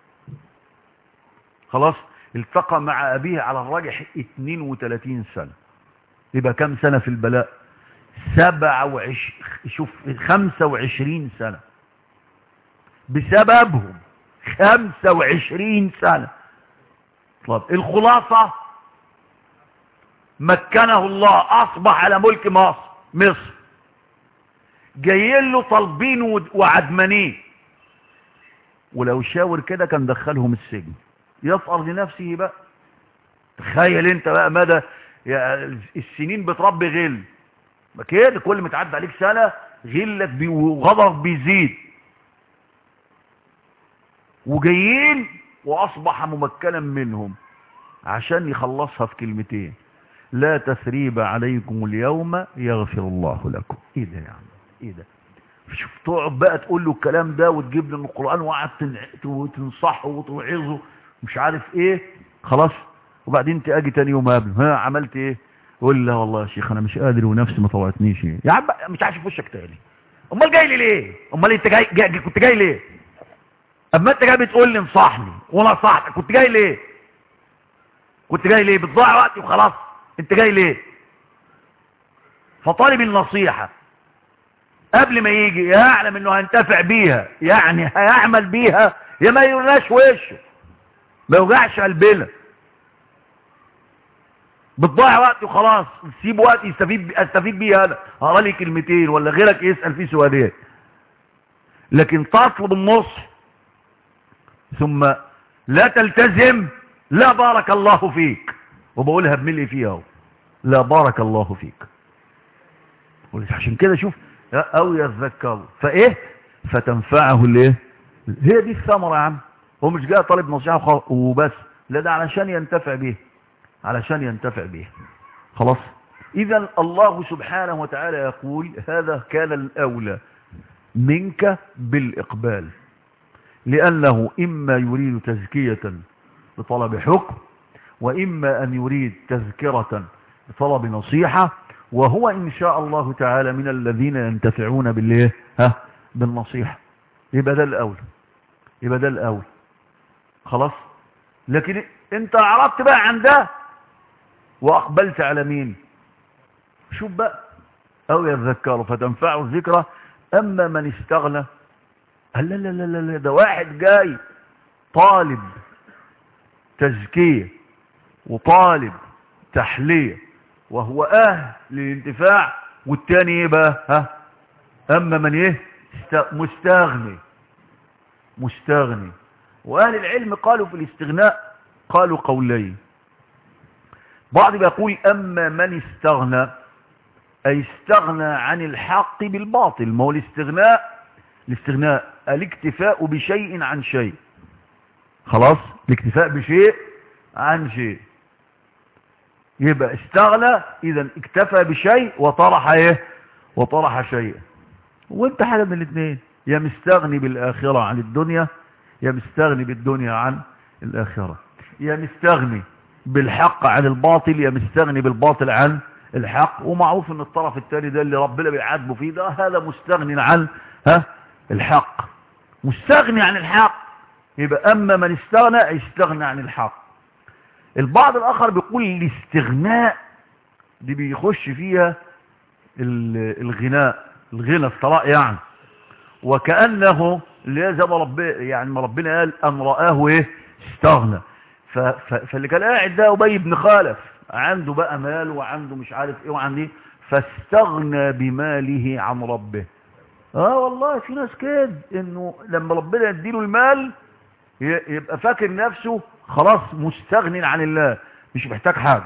B: خلاص التقى مع أبيه على الراجح 32 سنة يبقى كم سنة في البلاء سبع وعش... شوف خمسة وعشرين سنة بسببهم خمسة وعشرين سنة طب الخلاصة مكنه الله أصبح على ملك مصر مصر جايين له طالبين وعدمانين ولو شاور كده كان دخلهم السجن يفقر لنفسه بقى تخيل انت بقى مدى السنين بتربي غل ما كده كل ما تعدي عليك سنة غلك بي وغضب بيزيد وجايين واصبح ممكنا منهم عشان يخلصها في كلمتين لا تثريب عليكم اليوم يغفر الله لكم ايه ده يا عم ايه ده شوف تقعد بقى تقول له الكلام ده وتجيب له من القران وقعد تنصحه وتوعظه مش عارف ايه خلاص وبعدين تاجي تاني يوم قبل ها عملت ايه قول لا والله يا شيخ انا مش قادر ونفسي ما طوعتنيش يا عم مش عارف وشك تاني امال جاي لي ليه امال انت جاي, جاي كنت جاي ليه اما انت جاي بتقول لي انصحني وانا صحتك كنت جاي ليه كنت جاي ليه بتضيع وقتي وخلاص انت جاي ليه فطالب النصيحة قبل ما يجي يعلم انه هينتفع بيها يعني هيعمل بيها يا ما يرناش وشه ما يوجعش قلبنا بتضيع وقت وخلاص سيب وقت يستفيد استفيد بيه انا هقرا لي كلمتين ولا غيرك يسال فيه سؤالين لكن تطلب النصح ثم لا تلتزم لا بارك الله فيك وبقولها بملء فيها اهو لا بارك الله فيك عشان كده شوف او يذكر فايه فتنفعه الايه هي دي الثمره يا عم هو مش جاي طالب نصيحه وبس لا ده علشان ينتفع بيه علشان ينتفع بيه خلاص إذا الله سبحانه وتعالى يقول هذا كان الأولى منك بالإقبال لأنه إما يريد تزكية لطلب حكم وإما أن يريد تذكرة لطلب نصيحة وهو إن شاء الله تعالى من الذين ينتفعون بالله ها بالنصيحة يبقى ده الأول يبقى ده الأول خلاص لكن انت عرضت بقى عن ده وأقبلت على مين شوف بقى أو يذكروا فتنفعه الذكرى أما من استغنى قال لا لا لا لا ده واحد جاي طالب تزكية وطالب تحلية وهو أهل للانتفاع والتاني ايه بقى ها أما من ايه مستغني مستغني وأهل العلم قالوا في الاستغناء قالوا قولين بعض بيقول أما من استغنى أي استغنى عن الحق بالباطل ما هو الاستغناء الاستغناء الاكتفاء بشيء عن شيء خلاص الاكتفاء بشيء عن شيء يبقى استغنى اذا اكتفى بشيء وطرح ايه وطرح شيء وانت حاجه من الاثنين يا مستغني بالاخره عن الدنيا يا مستغني بالدنيا عن الاخره يا مستغني بالحق عن الباطل يا مستغني بالباطل عن الحق ومعروف ان الطرف الثاني ده اللي ربنا بيعاتبه فيه ده هذا مستغني عن ها الحق مستغني عن الحق يبقى اما من استغنى استغنى عن الحق البعض الاخر بيقول الاستغناء دي بيخش فيها الغناء الغنى الثراء يعني وكأنه اللي زي ما ربنا يعني ما ربنا قال ان رآه ايه استغنى فاللي كان قاعد ده ابي بن خالف عنده بقى مال وعنده مش عارف ايه وعنده ايه فاستغنى بماله عن ربه اه والله في ناس كده انه لما ربنا يديله المال يبقى فاكر نفسه خلاص مستغن عن الله مش محتاج حاجة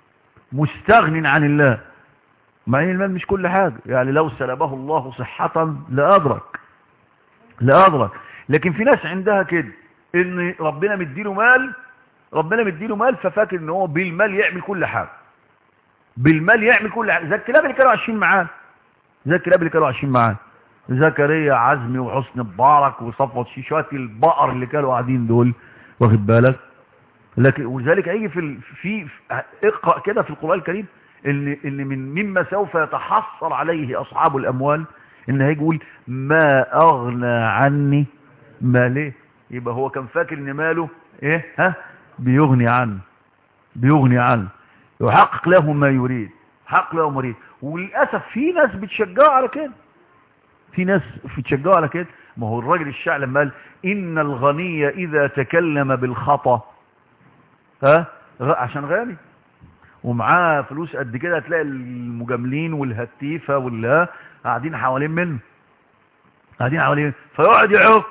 B: مستغن عن الله مع ان المال مش كل حاجة يعني لو سلبه الله صحة لأدرك لأدرك لكن في ناس عندها كده ان ربنا مديله مال ربنا مديله مال ففاكر ان هو بالمال يعمل كل حاجة بالمال يعمل كل حاجة زي الكلاب اللي كانوا عايشين معاه زي الكلاب اللي كانوا عايشين معاه زكريا عزمي وحسن مبارك وصفوت شيشات البقر اللي كانوا قاعدين دول واخد بالك لكن ولذلك هيجي في في اقرا كده في القران الكريم ان ان من مما سوف يتحصل عليه اصحاب الاموال ان هيجي يقول ما اغنى عني ماله يبقى هو كان فاكر ان ماله ايه ها بيغني عنه بيغني عنه يحقق له ما يريد حق له ما يريد وللاسف في ناس بتشجعه على كده في ناس بتشجعه على كده ما هو الراجل الشاعر لما قال ان الغني اذا تكلم بالخطا ها عشان غني ومعاه فلوس قد كده هتلاقي المجاملين والهتيفه واللا قاعدين حوالين منه قاعدين حوالين فيقعد يعك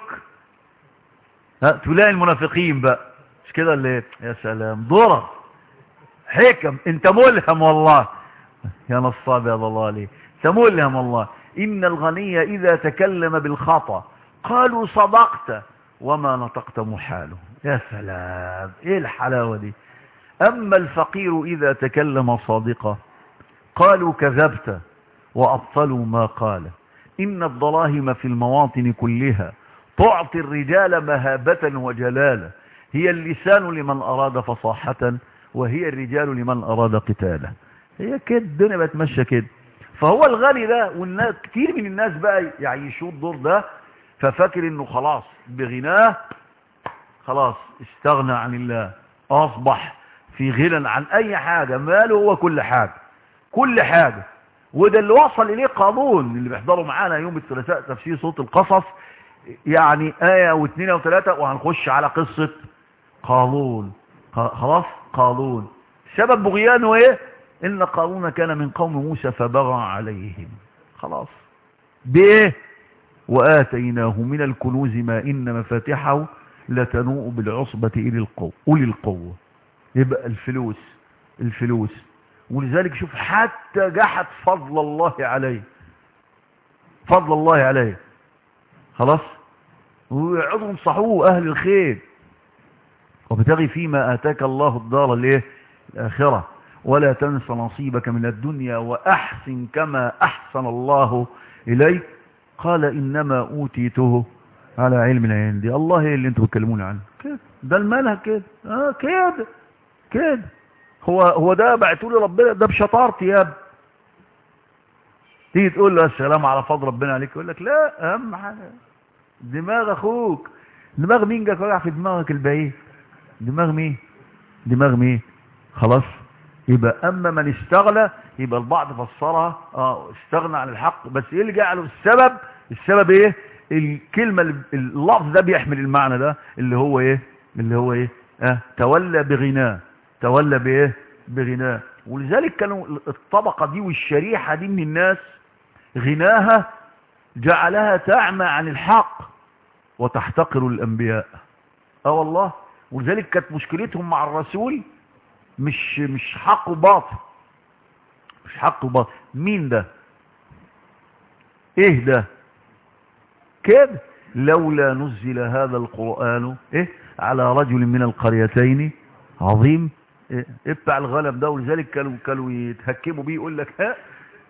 B: ها تلاقي المنافقين بقى مش كده اللي يا سلام ضرر حكم انت ملهم والله يا نصاب يا ضلالي انت ملهم والله إن الغني إذا تكلم بالخطأ قالوا صدقت وما نطقت محاله يا سلام إيه الحلاوة دي أما الفقير إذا تكلم صادقا قالوا كذبت وأبطلوا ما قال إن الضراهم في المواطن كلها تعطي الرجال مهابة وجلالة هي اللسان لمن أراد فصاحة وهي الرجال لمن أراد قتالا هي كده الدنيا بتمشى كده فهو الغني ده والناس كتير من الناس بقى يعيشوا الدور ده ففاكر انه خلاص بغناه خلاص استغنى عن الله اصبح في غنى عن اي حاجة ماله هو كل حاجة كل حاجة وده اللي وصل اليه قانون اللي بيحضروا معانا يوم الثلاثاء تفسير صوت القصص يعني آية واثنين وثلاثة وهنخش على قصة قانون خلاص قانون سبب بغيانه ايه إن قارون كان من قوم موسى فبغى عليهم خلاص بإيه وآتيناه من الكنوز ما إن مفاتحه لتنوء بالعصبة إلى القوة أولي القوة يبقى الفلوس الفلوس ولذلك شوف حتى جحد فضل الله عليه فضل الله عليه خلاص ويقعدوا ينصحوه أهل الخير وبتغي فيما آتاك الله الدار الايه الآخرة ولا تنس نصيبك من الدنيا وأحسن كما أحسن الله إليك قال إنما أوتيته على علم عندي الله ايه اللي انتوا بتكلموني عنه كده ده المنهج كده اه كده كده هو هو ده بعتوا لي ربنا ده بشطارتي يا ابني تيجي تقول له السلام على فضل ربنا عليك يقول لك لا اهم حاجه دماغ اخوك دماغ مين جاك وقع في دماغك البعيد دماغ مين دماغ مين خلاص يبقى اما من استغنى يبقى البعض فسرها اه استغنى عن الحق بس ايه اللي جعله السبب السبب ايه الكلمة اللي- اللفظ ده بيحمل المعنى ده اللي هو ايه اللي هو ايه اه تولى بغناه تولى بايه بغناه ولذلك كانوا الطبقة دي والشريحة دي من الناس غناها جعلها تعمى عن الحق وتحتقر الانبياء اه والله ولذلك كانت مشكلتهم مع الرسول مش مش حق وباطل مش حق وباطل مين ده ايه ده كده لولا نزل هذا القرآن إيه على رجل من القريتين عظيم إيه إيه بتاع الغنم ده ولذلك كانوا كانوا يتهكموا بيه يقول لك ها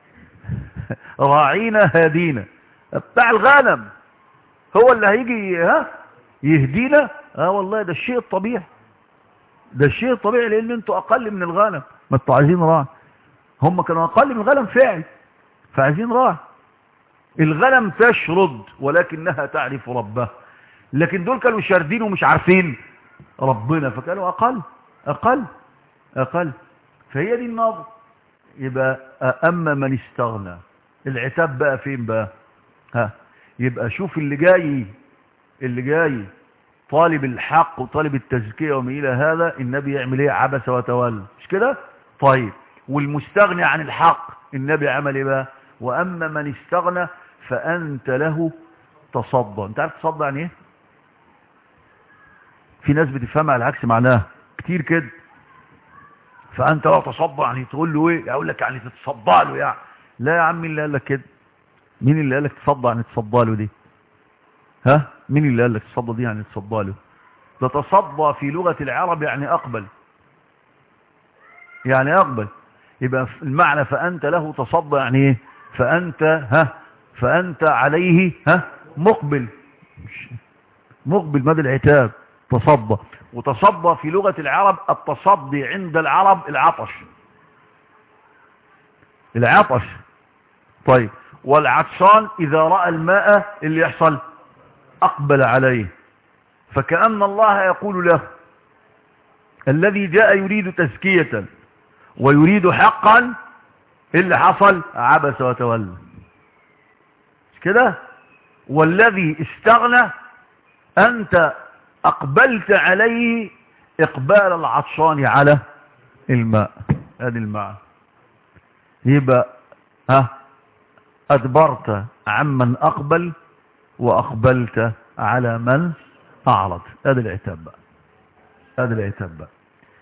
B: راعينا هادينا بتاع الغنم هو اللي هيجي ها يهدينا اه والله ده الشيء الطبيعي ده الشيء الطبيعي لان انتوا اقل من الغنم ما انتوا عايزين راعي هم كانوا اقل من الغنم فعل فعايزين راعي الغنم تشرد ولكنها تعرف ربها لكن دول كانوا شاردين ومش عارفين ربنا فكانوا أقل أقل أقل فهي دي النظر يبقى أما من استغنى العتاب بقى فين بقى ها يبقى شوف اللي جاي اللي جاي طالب الحق وطالب التزكية وما إلى هذا النبي يعمل ايه عبس وتولى مش كده طيب والمستغني عن الحق النبي عمل ايه بقى واما من استغنى فانت له تصدى انت عارف تصدى يعني ايه في ناس بتفهمها على عكس معناها كتير كده فانت لا تصدى يعني تقول له ايه يقول لك يعني تتصدى له يعني لا يا عم مين اللي قال لك كده مين اللي قال لك تصدى يعني تصدى له دي ها مين اللي قال لك تصدى دي يعني تصدى له ده تصدى في لغة العرب يعني اقبل يعني اقبل يبقى المعنى فانت له تصدى يعني ايه فانت ها فانت عليه ها مقبل مش- مقبل مدى العتاب تصدى وتصدى في لغة العرب التصدي عند العرب العطش العطش طيب والعطشان إذا رأى الماء اللي يحصل أقبل عليه فكأن الله يقول له الذي جاء يريد تزكية ويريد حقا إيه اللي حصل عبس وتولى مش كده والذي استغنى أنت أقبلت عليه إقبال العطشان على الماء هذه المعنى يبقى ها أدبرت عمن أقبل وأقبلت على من أعرض هذا العتاب بقى هذا العتاب بقى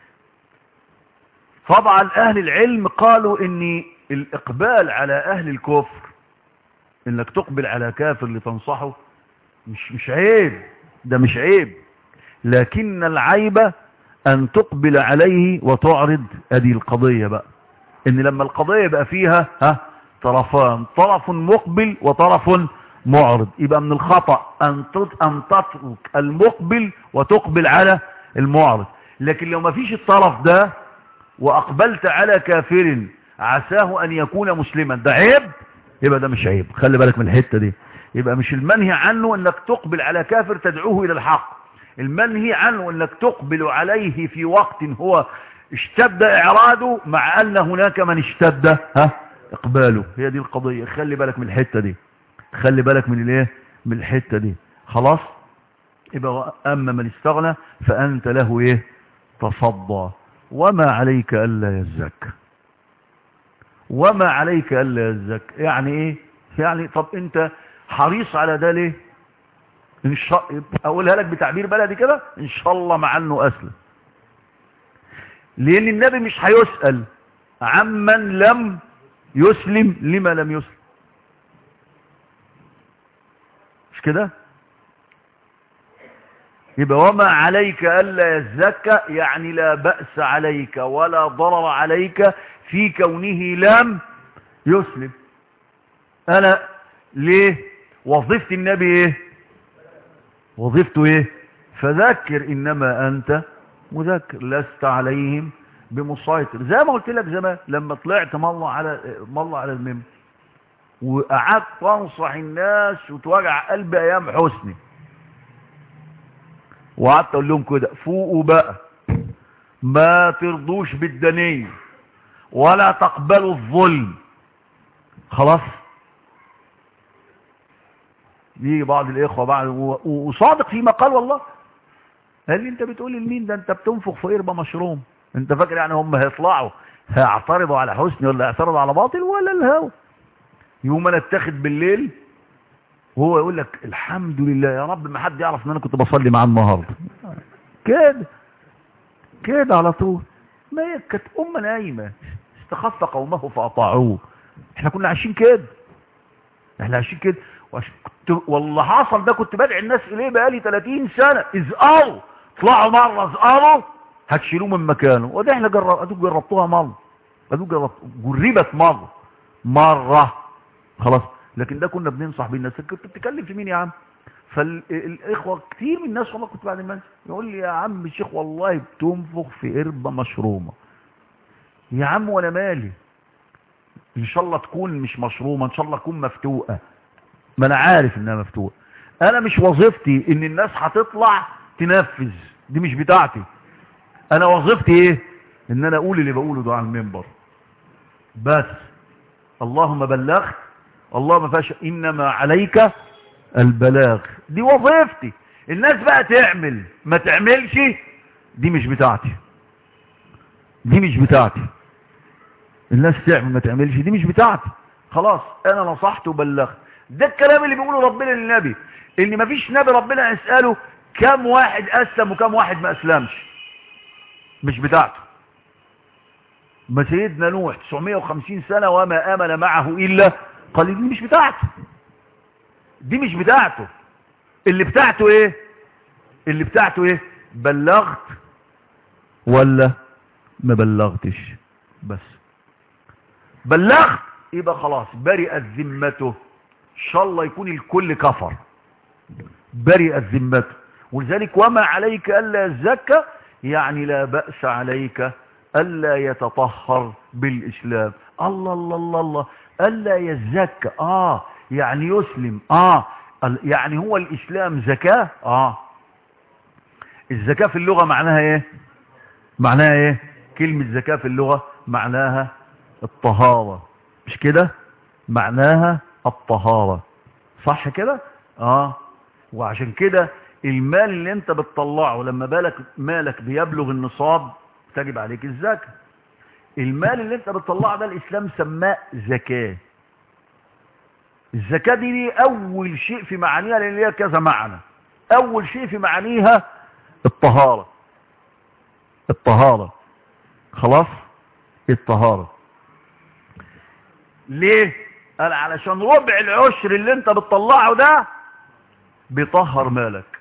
B: طبعا أهل العلم قالوا إن الإقبال على أهل الكفر إنك تقبل على كافر لتنصحه مش مش عيب ده مش عيب لكن العيب أن تقبل عليه وتعرض هذه القضية بقى إن لما القضية يبقى فيها ها طرفان طرف مقبل وطرف معرض يبقى من الخطأ أن تت- أن تترك المقبل وتقبل على المعرض لكن لو ما فيش الطرف ده وأقبلت على كافر عساه أن يكون مسلما ده عيب يبقى ده مش عيب خلي بالك من الحتة دي يبقى مش المنهي عنه أنك تقبل على كافر تدعوه إلى الحق المنهي عنه أنك تقبل عليه في وقت هو اشتد إعراضه مع أن هناك من اشتد ها إقباله هي دي القضية خلي بالك من الحتة دي خلي بالك من الايه من الحتة دي خلاص يبقى أما من استغنى فأنت له إيه تصدى وما عليك ألا يزك وما عليك ألا يزك يعني إيه يعني طب أنت حريص على ده ليه إن شاء أقولها لك بتعبير بلدي كده إن شاء الله مع أنه أسلم لأن النبي مش هيسأل عمن لم يسلم لما لم يسلم مش كده يبقى وما عليك ألا يزكى يعني لا بأس عليك ولا ضرر عليك في كونه لم يسلم أنا ليه وظيفة النبي ايه وظيفته ايه فذكر إنما أنت مذكر لست عليهم بمسيطر زي ما قلت لك زمان لما طلعت مرة على مرة على المنبر وقعدت تنصح الناس وتوجع قلب ايام حسني وقعدت اقول لهم كده فوقوا بقى ما ترضوش بالدنية ولا تقبلوا الظلم خلاص يجي بعض الاخوه بعد وصادق فيما قال والله قال لي انت بتقول لمين ده انت بتنفخ في قربه مشروم انت فاكر يعني هم هيطلعوا هيعترضوا على حسني ولا هيعترضوا على باطل ولا الهوى يوم انا اتاخد بالليل وهو يقول لك الحمد لله يا رب ما حد يعرف ان انا كنت بصلي معاه النهارده كده كده على طول ما هي كانت امه نايمه استخف قومه فاطاعوه احنا كنا عايشين كده احنا عايشين كده وعش... كنت والله حصل ده كنت بدعي الناس اليه بقالي 30 سنه ازقروا طلعوا مره ازقروا هتشيلوه من مكانه وده احنا جرب ادوك جربتوها مره ادوك جربت جربت مره مره خلاص لكن ده كنا بننصح بيه الناس كنت بتتكلم في مين يا عم فالاخوه كتير من الناس والله كنت بعد المنزل يقول لي يا عم الشيخ والله بتنفخ في قربه مشرومه يا عم وانا مالي ان شاء الله تكون مش مشرومه ان شاء الله تكون مفتوقه ما انا عارف انها مفتوقه انا مش وظيفتي ان الناس هتطلع تنفذ دي مش بتاعتي انا وظيفتي ايه ان انا اقول اللي بقوله ده على المنبر بس اللهم بلغت الله ما فاش انما عليك البلاغ دي وظيفتي الناس بقى تعمل ما تعملش دي مش بتاعتي دي مش بتاعتي الناس تعمل ما تعملش دي مش بتاعتي خلاص انا نصحت وبلغت ده الكلام اللي بيقوله ربنا للنبي ان مفيش نبي ربنا يسأله كم واحد اسلم وكم واحد ما اسلمش مش بتاعته ما سيدنا نوح 950 سنة وما آمن معه إلا قال دي مش بتاعته دي مش بتاعته اللي بتاعته ايه اللي بتاعته ايه بلغت ولا ما بلغتش بس بلغت يبقى خلاص برئت ذمته ان شاء الله يكون الكل كفر برئت ذمته ولذلك وما عليك الا يزكى يعني لا بأس عليك الا يتطهر بالاسلام الله الله الله الله الا يزكى اه يعني يسلم اه يعني هو الاسلام زكاة اه الزكاة في اللغة معناها ايه معناها ايه كلمة زكاة في اللغة معناها الطهارة مش كده معناها الطهارة صح كده اه وعشان كده المال اللي انت بتطلعه لما بالك مالك بيبلغ النصاب تجب عليك الزكاة المال اللي انت بتطلعه ده الاسلام سماه زكاة الزكاة دي, دي اول شيء في معانيها لان ليها كذا معنى اول شيء في معانيها الطهارة الطهارة خلاص الطهارة ليه قال علشان ربع العشر اللي انت بتطلعه ده بيطهر مالك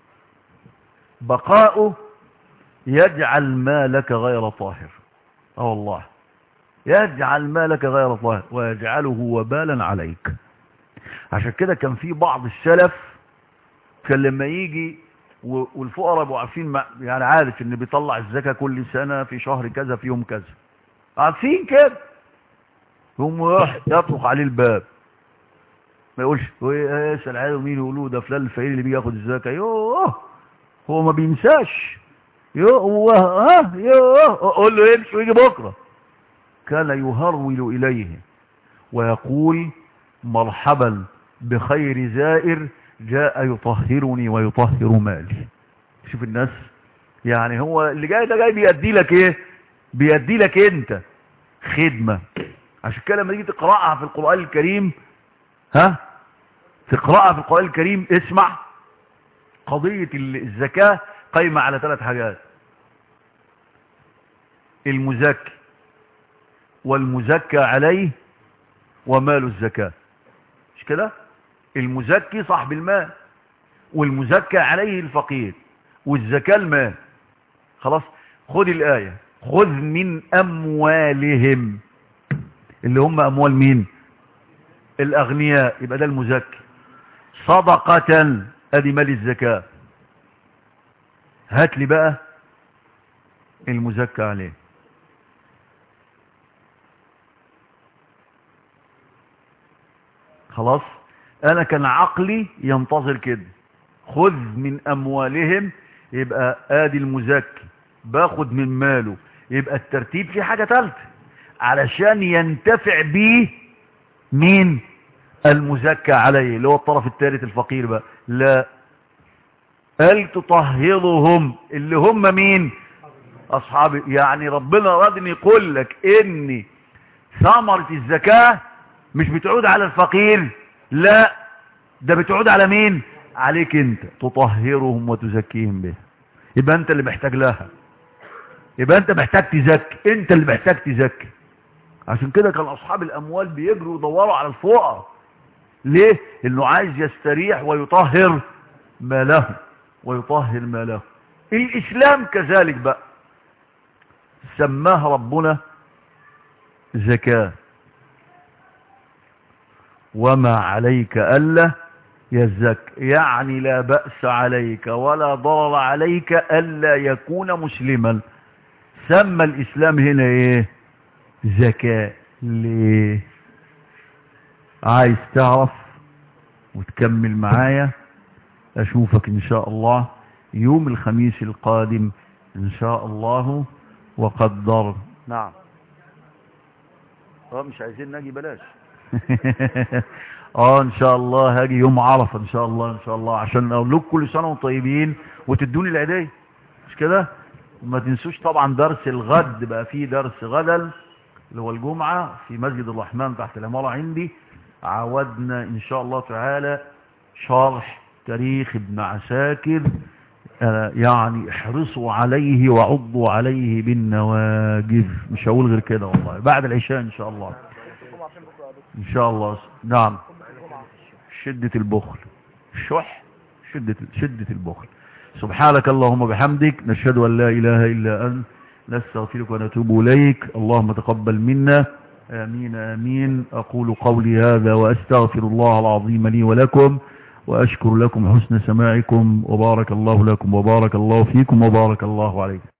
B: بقاؤه يجعل مالك غير طاهر اه والله يجعل مالك غير طاهر ويجعله وبالا عليك عشان كده كان في بعض السلف كان لما يجي والفقراء ابو عارفين يعني عارف ان بيطلع الزكاه كل سنه في شهر كذا في يوم كذا عارفين كده يقوم يطرق عليه الباب ما يقولش يسال عليه مين يقولوا ده فلان الفقير اللي بيجي ياخد الزكاه يوه هو ما بينساش يوه ها يوه قول له يمشي ويجي بكره كان يهرول اليه ويقول مرحبا بخير زائر جاء يطهرني ويطهر مالي شوف الناس يعني هو اللي جاي ده جاي بيدي لك ايه بيدي لك انت خدمة عشان كده لما تيجي تقرأها في القرآن الكريم ها تقرأها في القرآن الكريم اسمع قضية الزكاة قايمة على ثلاث حاجات المزكي والمزكى عليه ومال الزكاة مش كده المزكي صاحب المال والمزكى عليه الفقير والزكاة المال خلاص خد الآية خذ من أموالهم اللي هم أموال مين الأغنياء يبقى ده المزكي صدقة ادي مال الزكاة هات لي بقى المزكى عليه خلاص انا كان عقلي ينتظر كده خذ من اموالهم يبقى ادي المزكي باخد من ماله يبقى الترتيب في حاجة ثالثه علشان ينتفع بيه مين المزكى عليه اللي هو الطرف الثالث الفقير بقى لا قال تطهرهم اللي هم مين اصحاب يعني ربنا راد ان يقول لك ان ثمرة الزكاة مش بتعود على الفقير لا ده بتعود على مين عليك انت تطهرهم وتزكيهم به يبقى انت اللي محتاج لها يبقى انت محتاج تزكي انت اللي محتاج تزكي عشان كده كان اصحاب الاموال بيجروا يدوروا على الفقراء ليه انه عايز يستريح ويطهر ماله ويطهر ماله الاسلام كذلك بقى سماه ربنا زكاة وما عليك ألا يزك يعني لا بأس عليك ولا ضرر عليك ألا يكون مسلما سمى الإسلام هنا إيه زكاة ليه عايز تعرف وتكمل معايا أشوفك إن شاء الله يوم الخميس القادم إن شاء الله وقدر نعم اه مش عايزين نجي بلاش اه ان شاء الله هاجي يوم عرفة ان شاء الله ان شاء الله عشان اقول لكم كل سنة وانتم طيبين وتدوني العيدية مش كده ما تنسوش طبعا درس الغد بقى فيه درس غدا اللي هو الجمعة في مسجد الرحمن تحت العمارة عندي عودنا ان شاء الله تعالى شرح تاريخ ابن عساكر آه يعني احرصوا عليه وعضوا عليه بالنواجذ مش هقول غير كده والله بعد العشاء ان شاء الله ان شاء الله نعم شدة البخل الشح شدة شدة البخل سبحانك اللهم بحمدك نشهد ان لا اله الا انت نستغفرك ونتوب اليك اللهم تقبل منا امين امين اقول قولي هذا واستغفر الله العظيم لي ولكم وأشكر لكم حسن سماعكم وبارك الله لكم وبارك الله فيكم وبارك الله عليكم